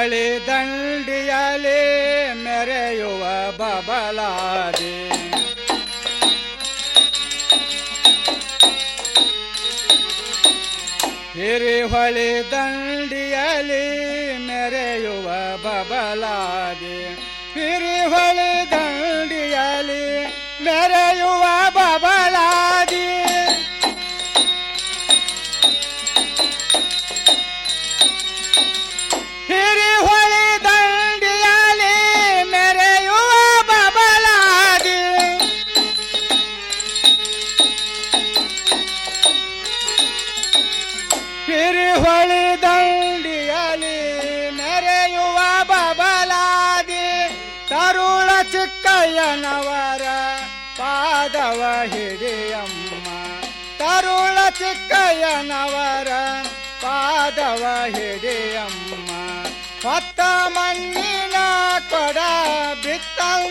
ಹೊಳಿ ದಂಡಿಯಲಿ ಮೆರೆಯುವ ಬಬಲಾದಿ ಹಿರಿಹೊಳಿ ದಂಡಿಯಲಿ ಮೆರೆಯುವ ಬಬಲಾದಿ ಹಿರಿಹೊಳಿ ದಂಡಿಯಲಿ ಮೆರೆಯುವ ಬಬಲಾದಿ ಹಿರಿಹೊಳಿ ದಂಡಿಯಲಿ ಮೆರೆಯುವ ಬಬಲಾದಿ ಹಿರಿಹೊಳಿ ದಂಡಿಯಲಿ ಮೆರೆಯುವ ಬಬಲಾದಿ ತರುಳ ಚಿಕ್ಕಯ್ಯನವರ ಪಾದವ ಹಿಡಿಯಮ್ಮ ತರುಳ ಚಿಕ್ಕಯ್ಯನವರ ಪಾದವ ಹಿಡಿಯಮ್ಮ ಹೊತ್ತ ಮಣ್ಣಿನ ಕೊಡ ಬಿತ್ತ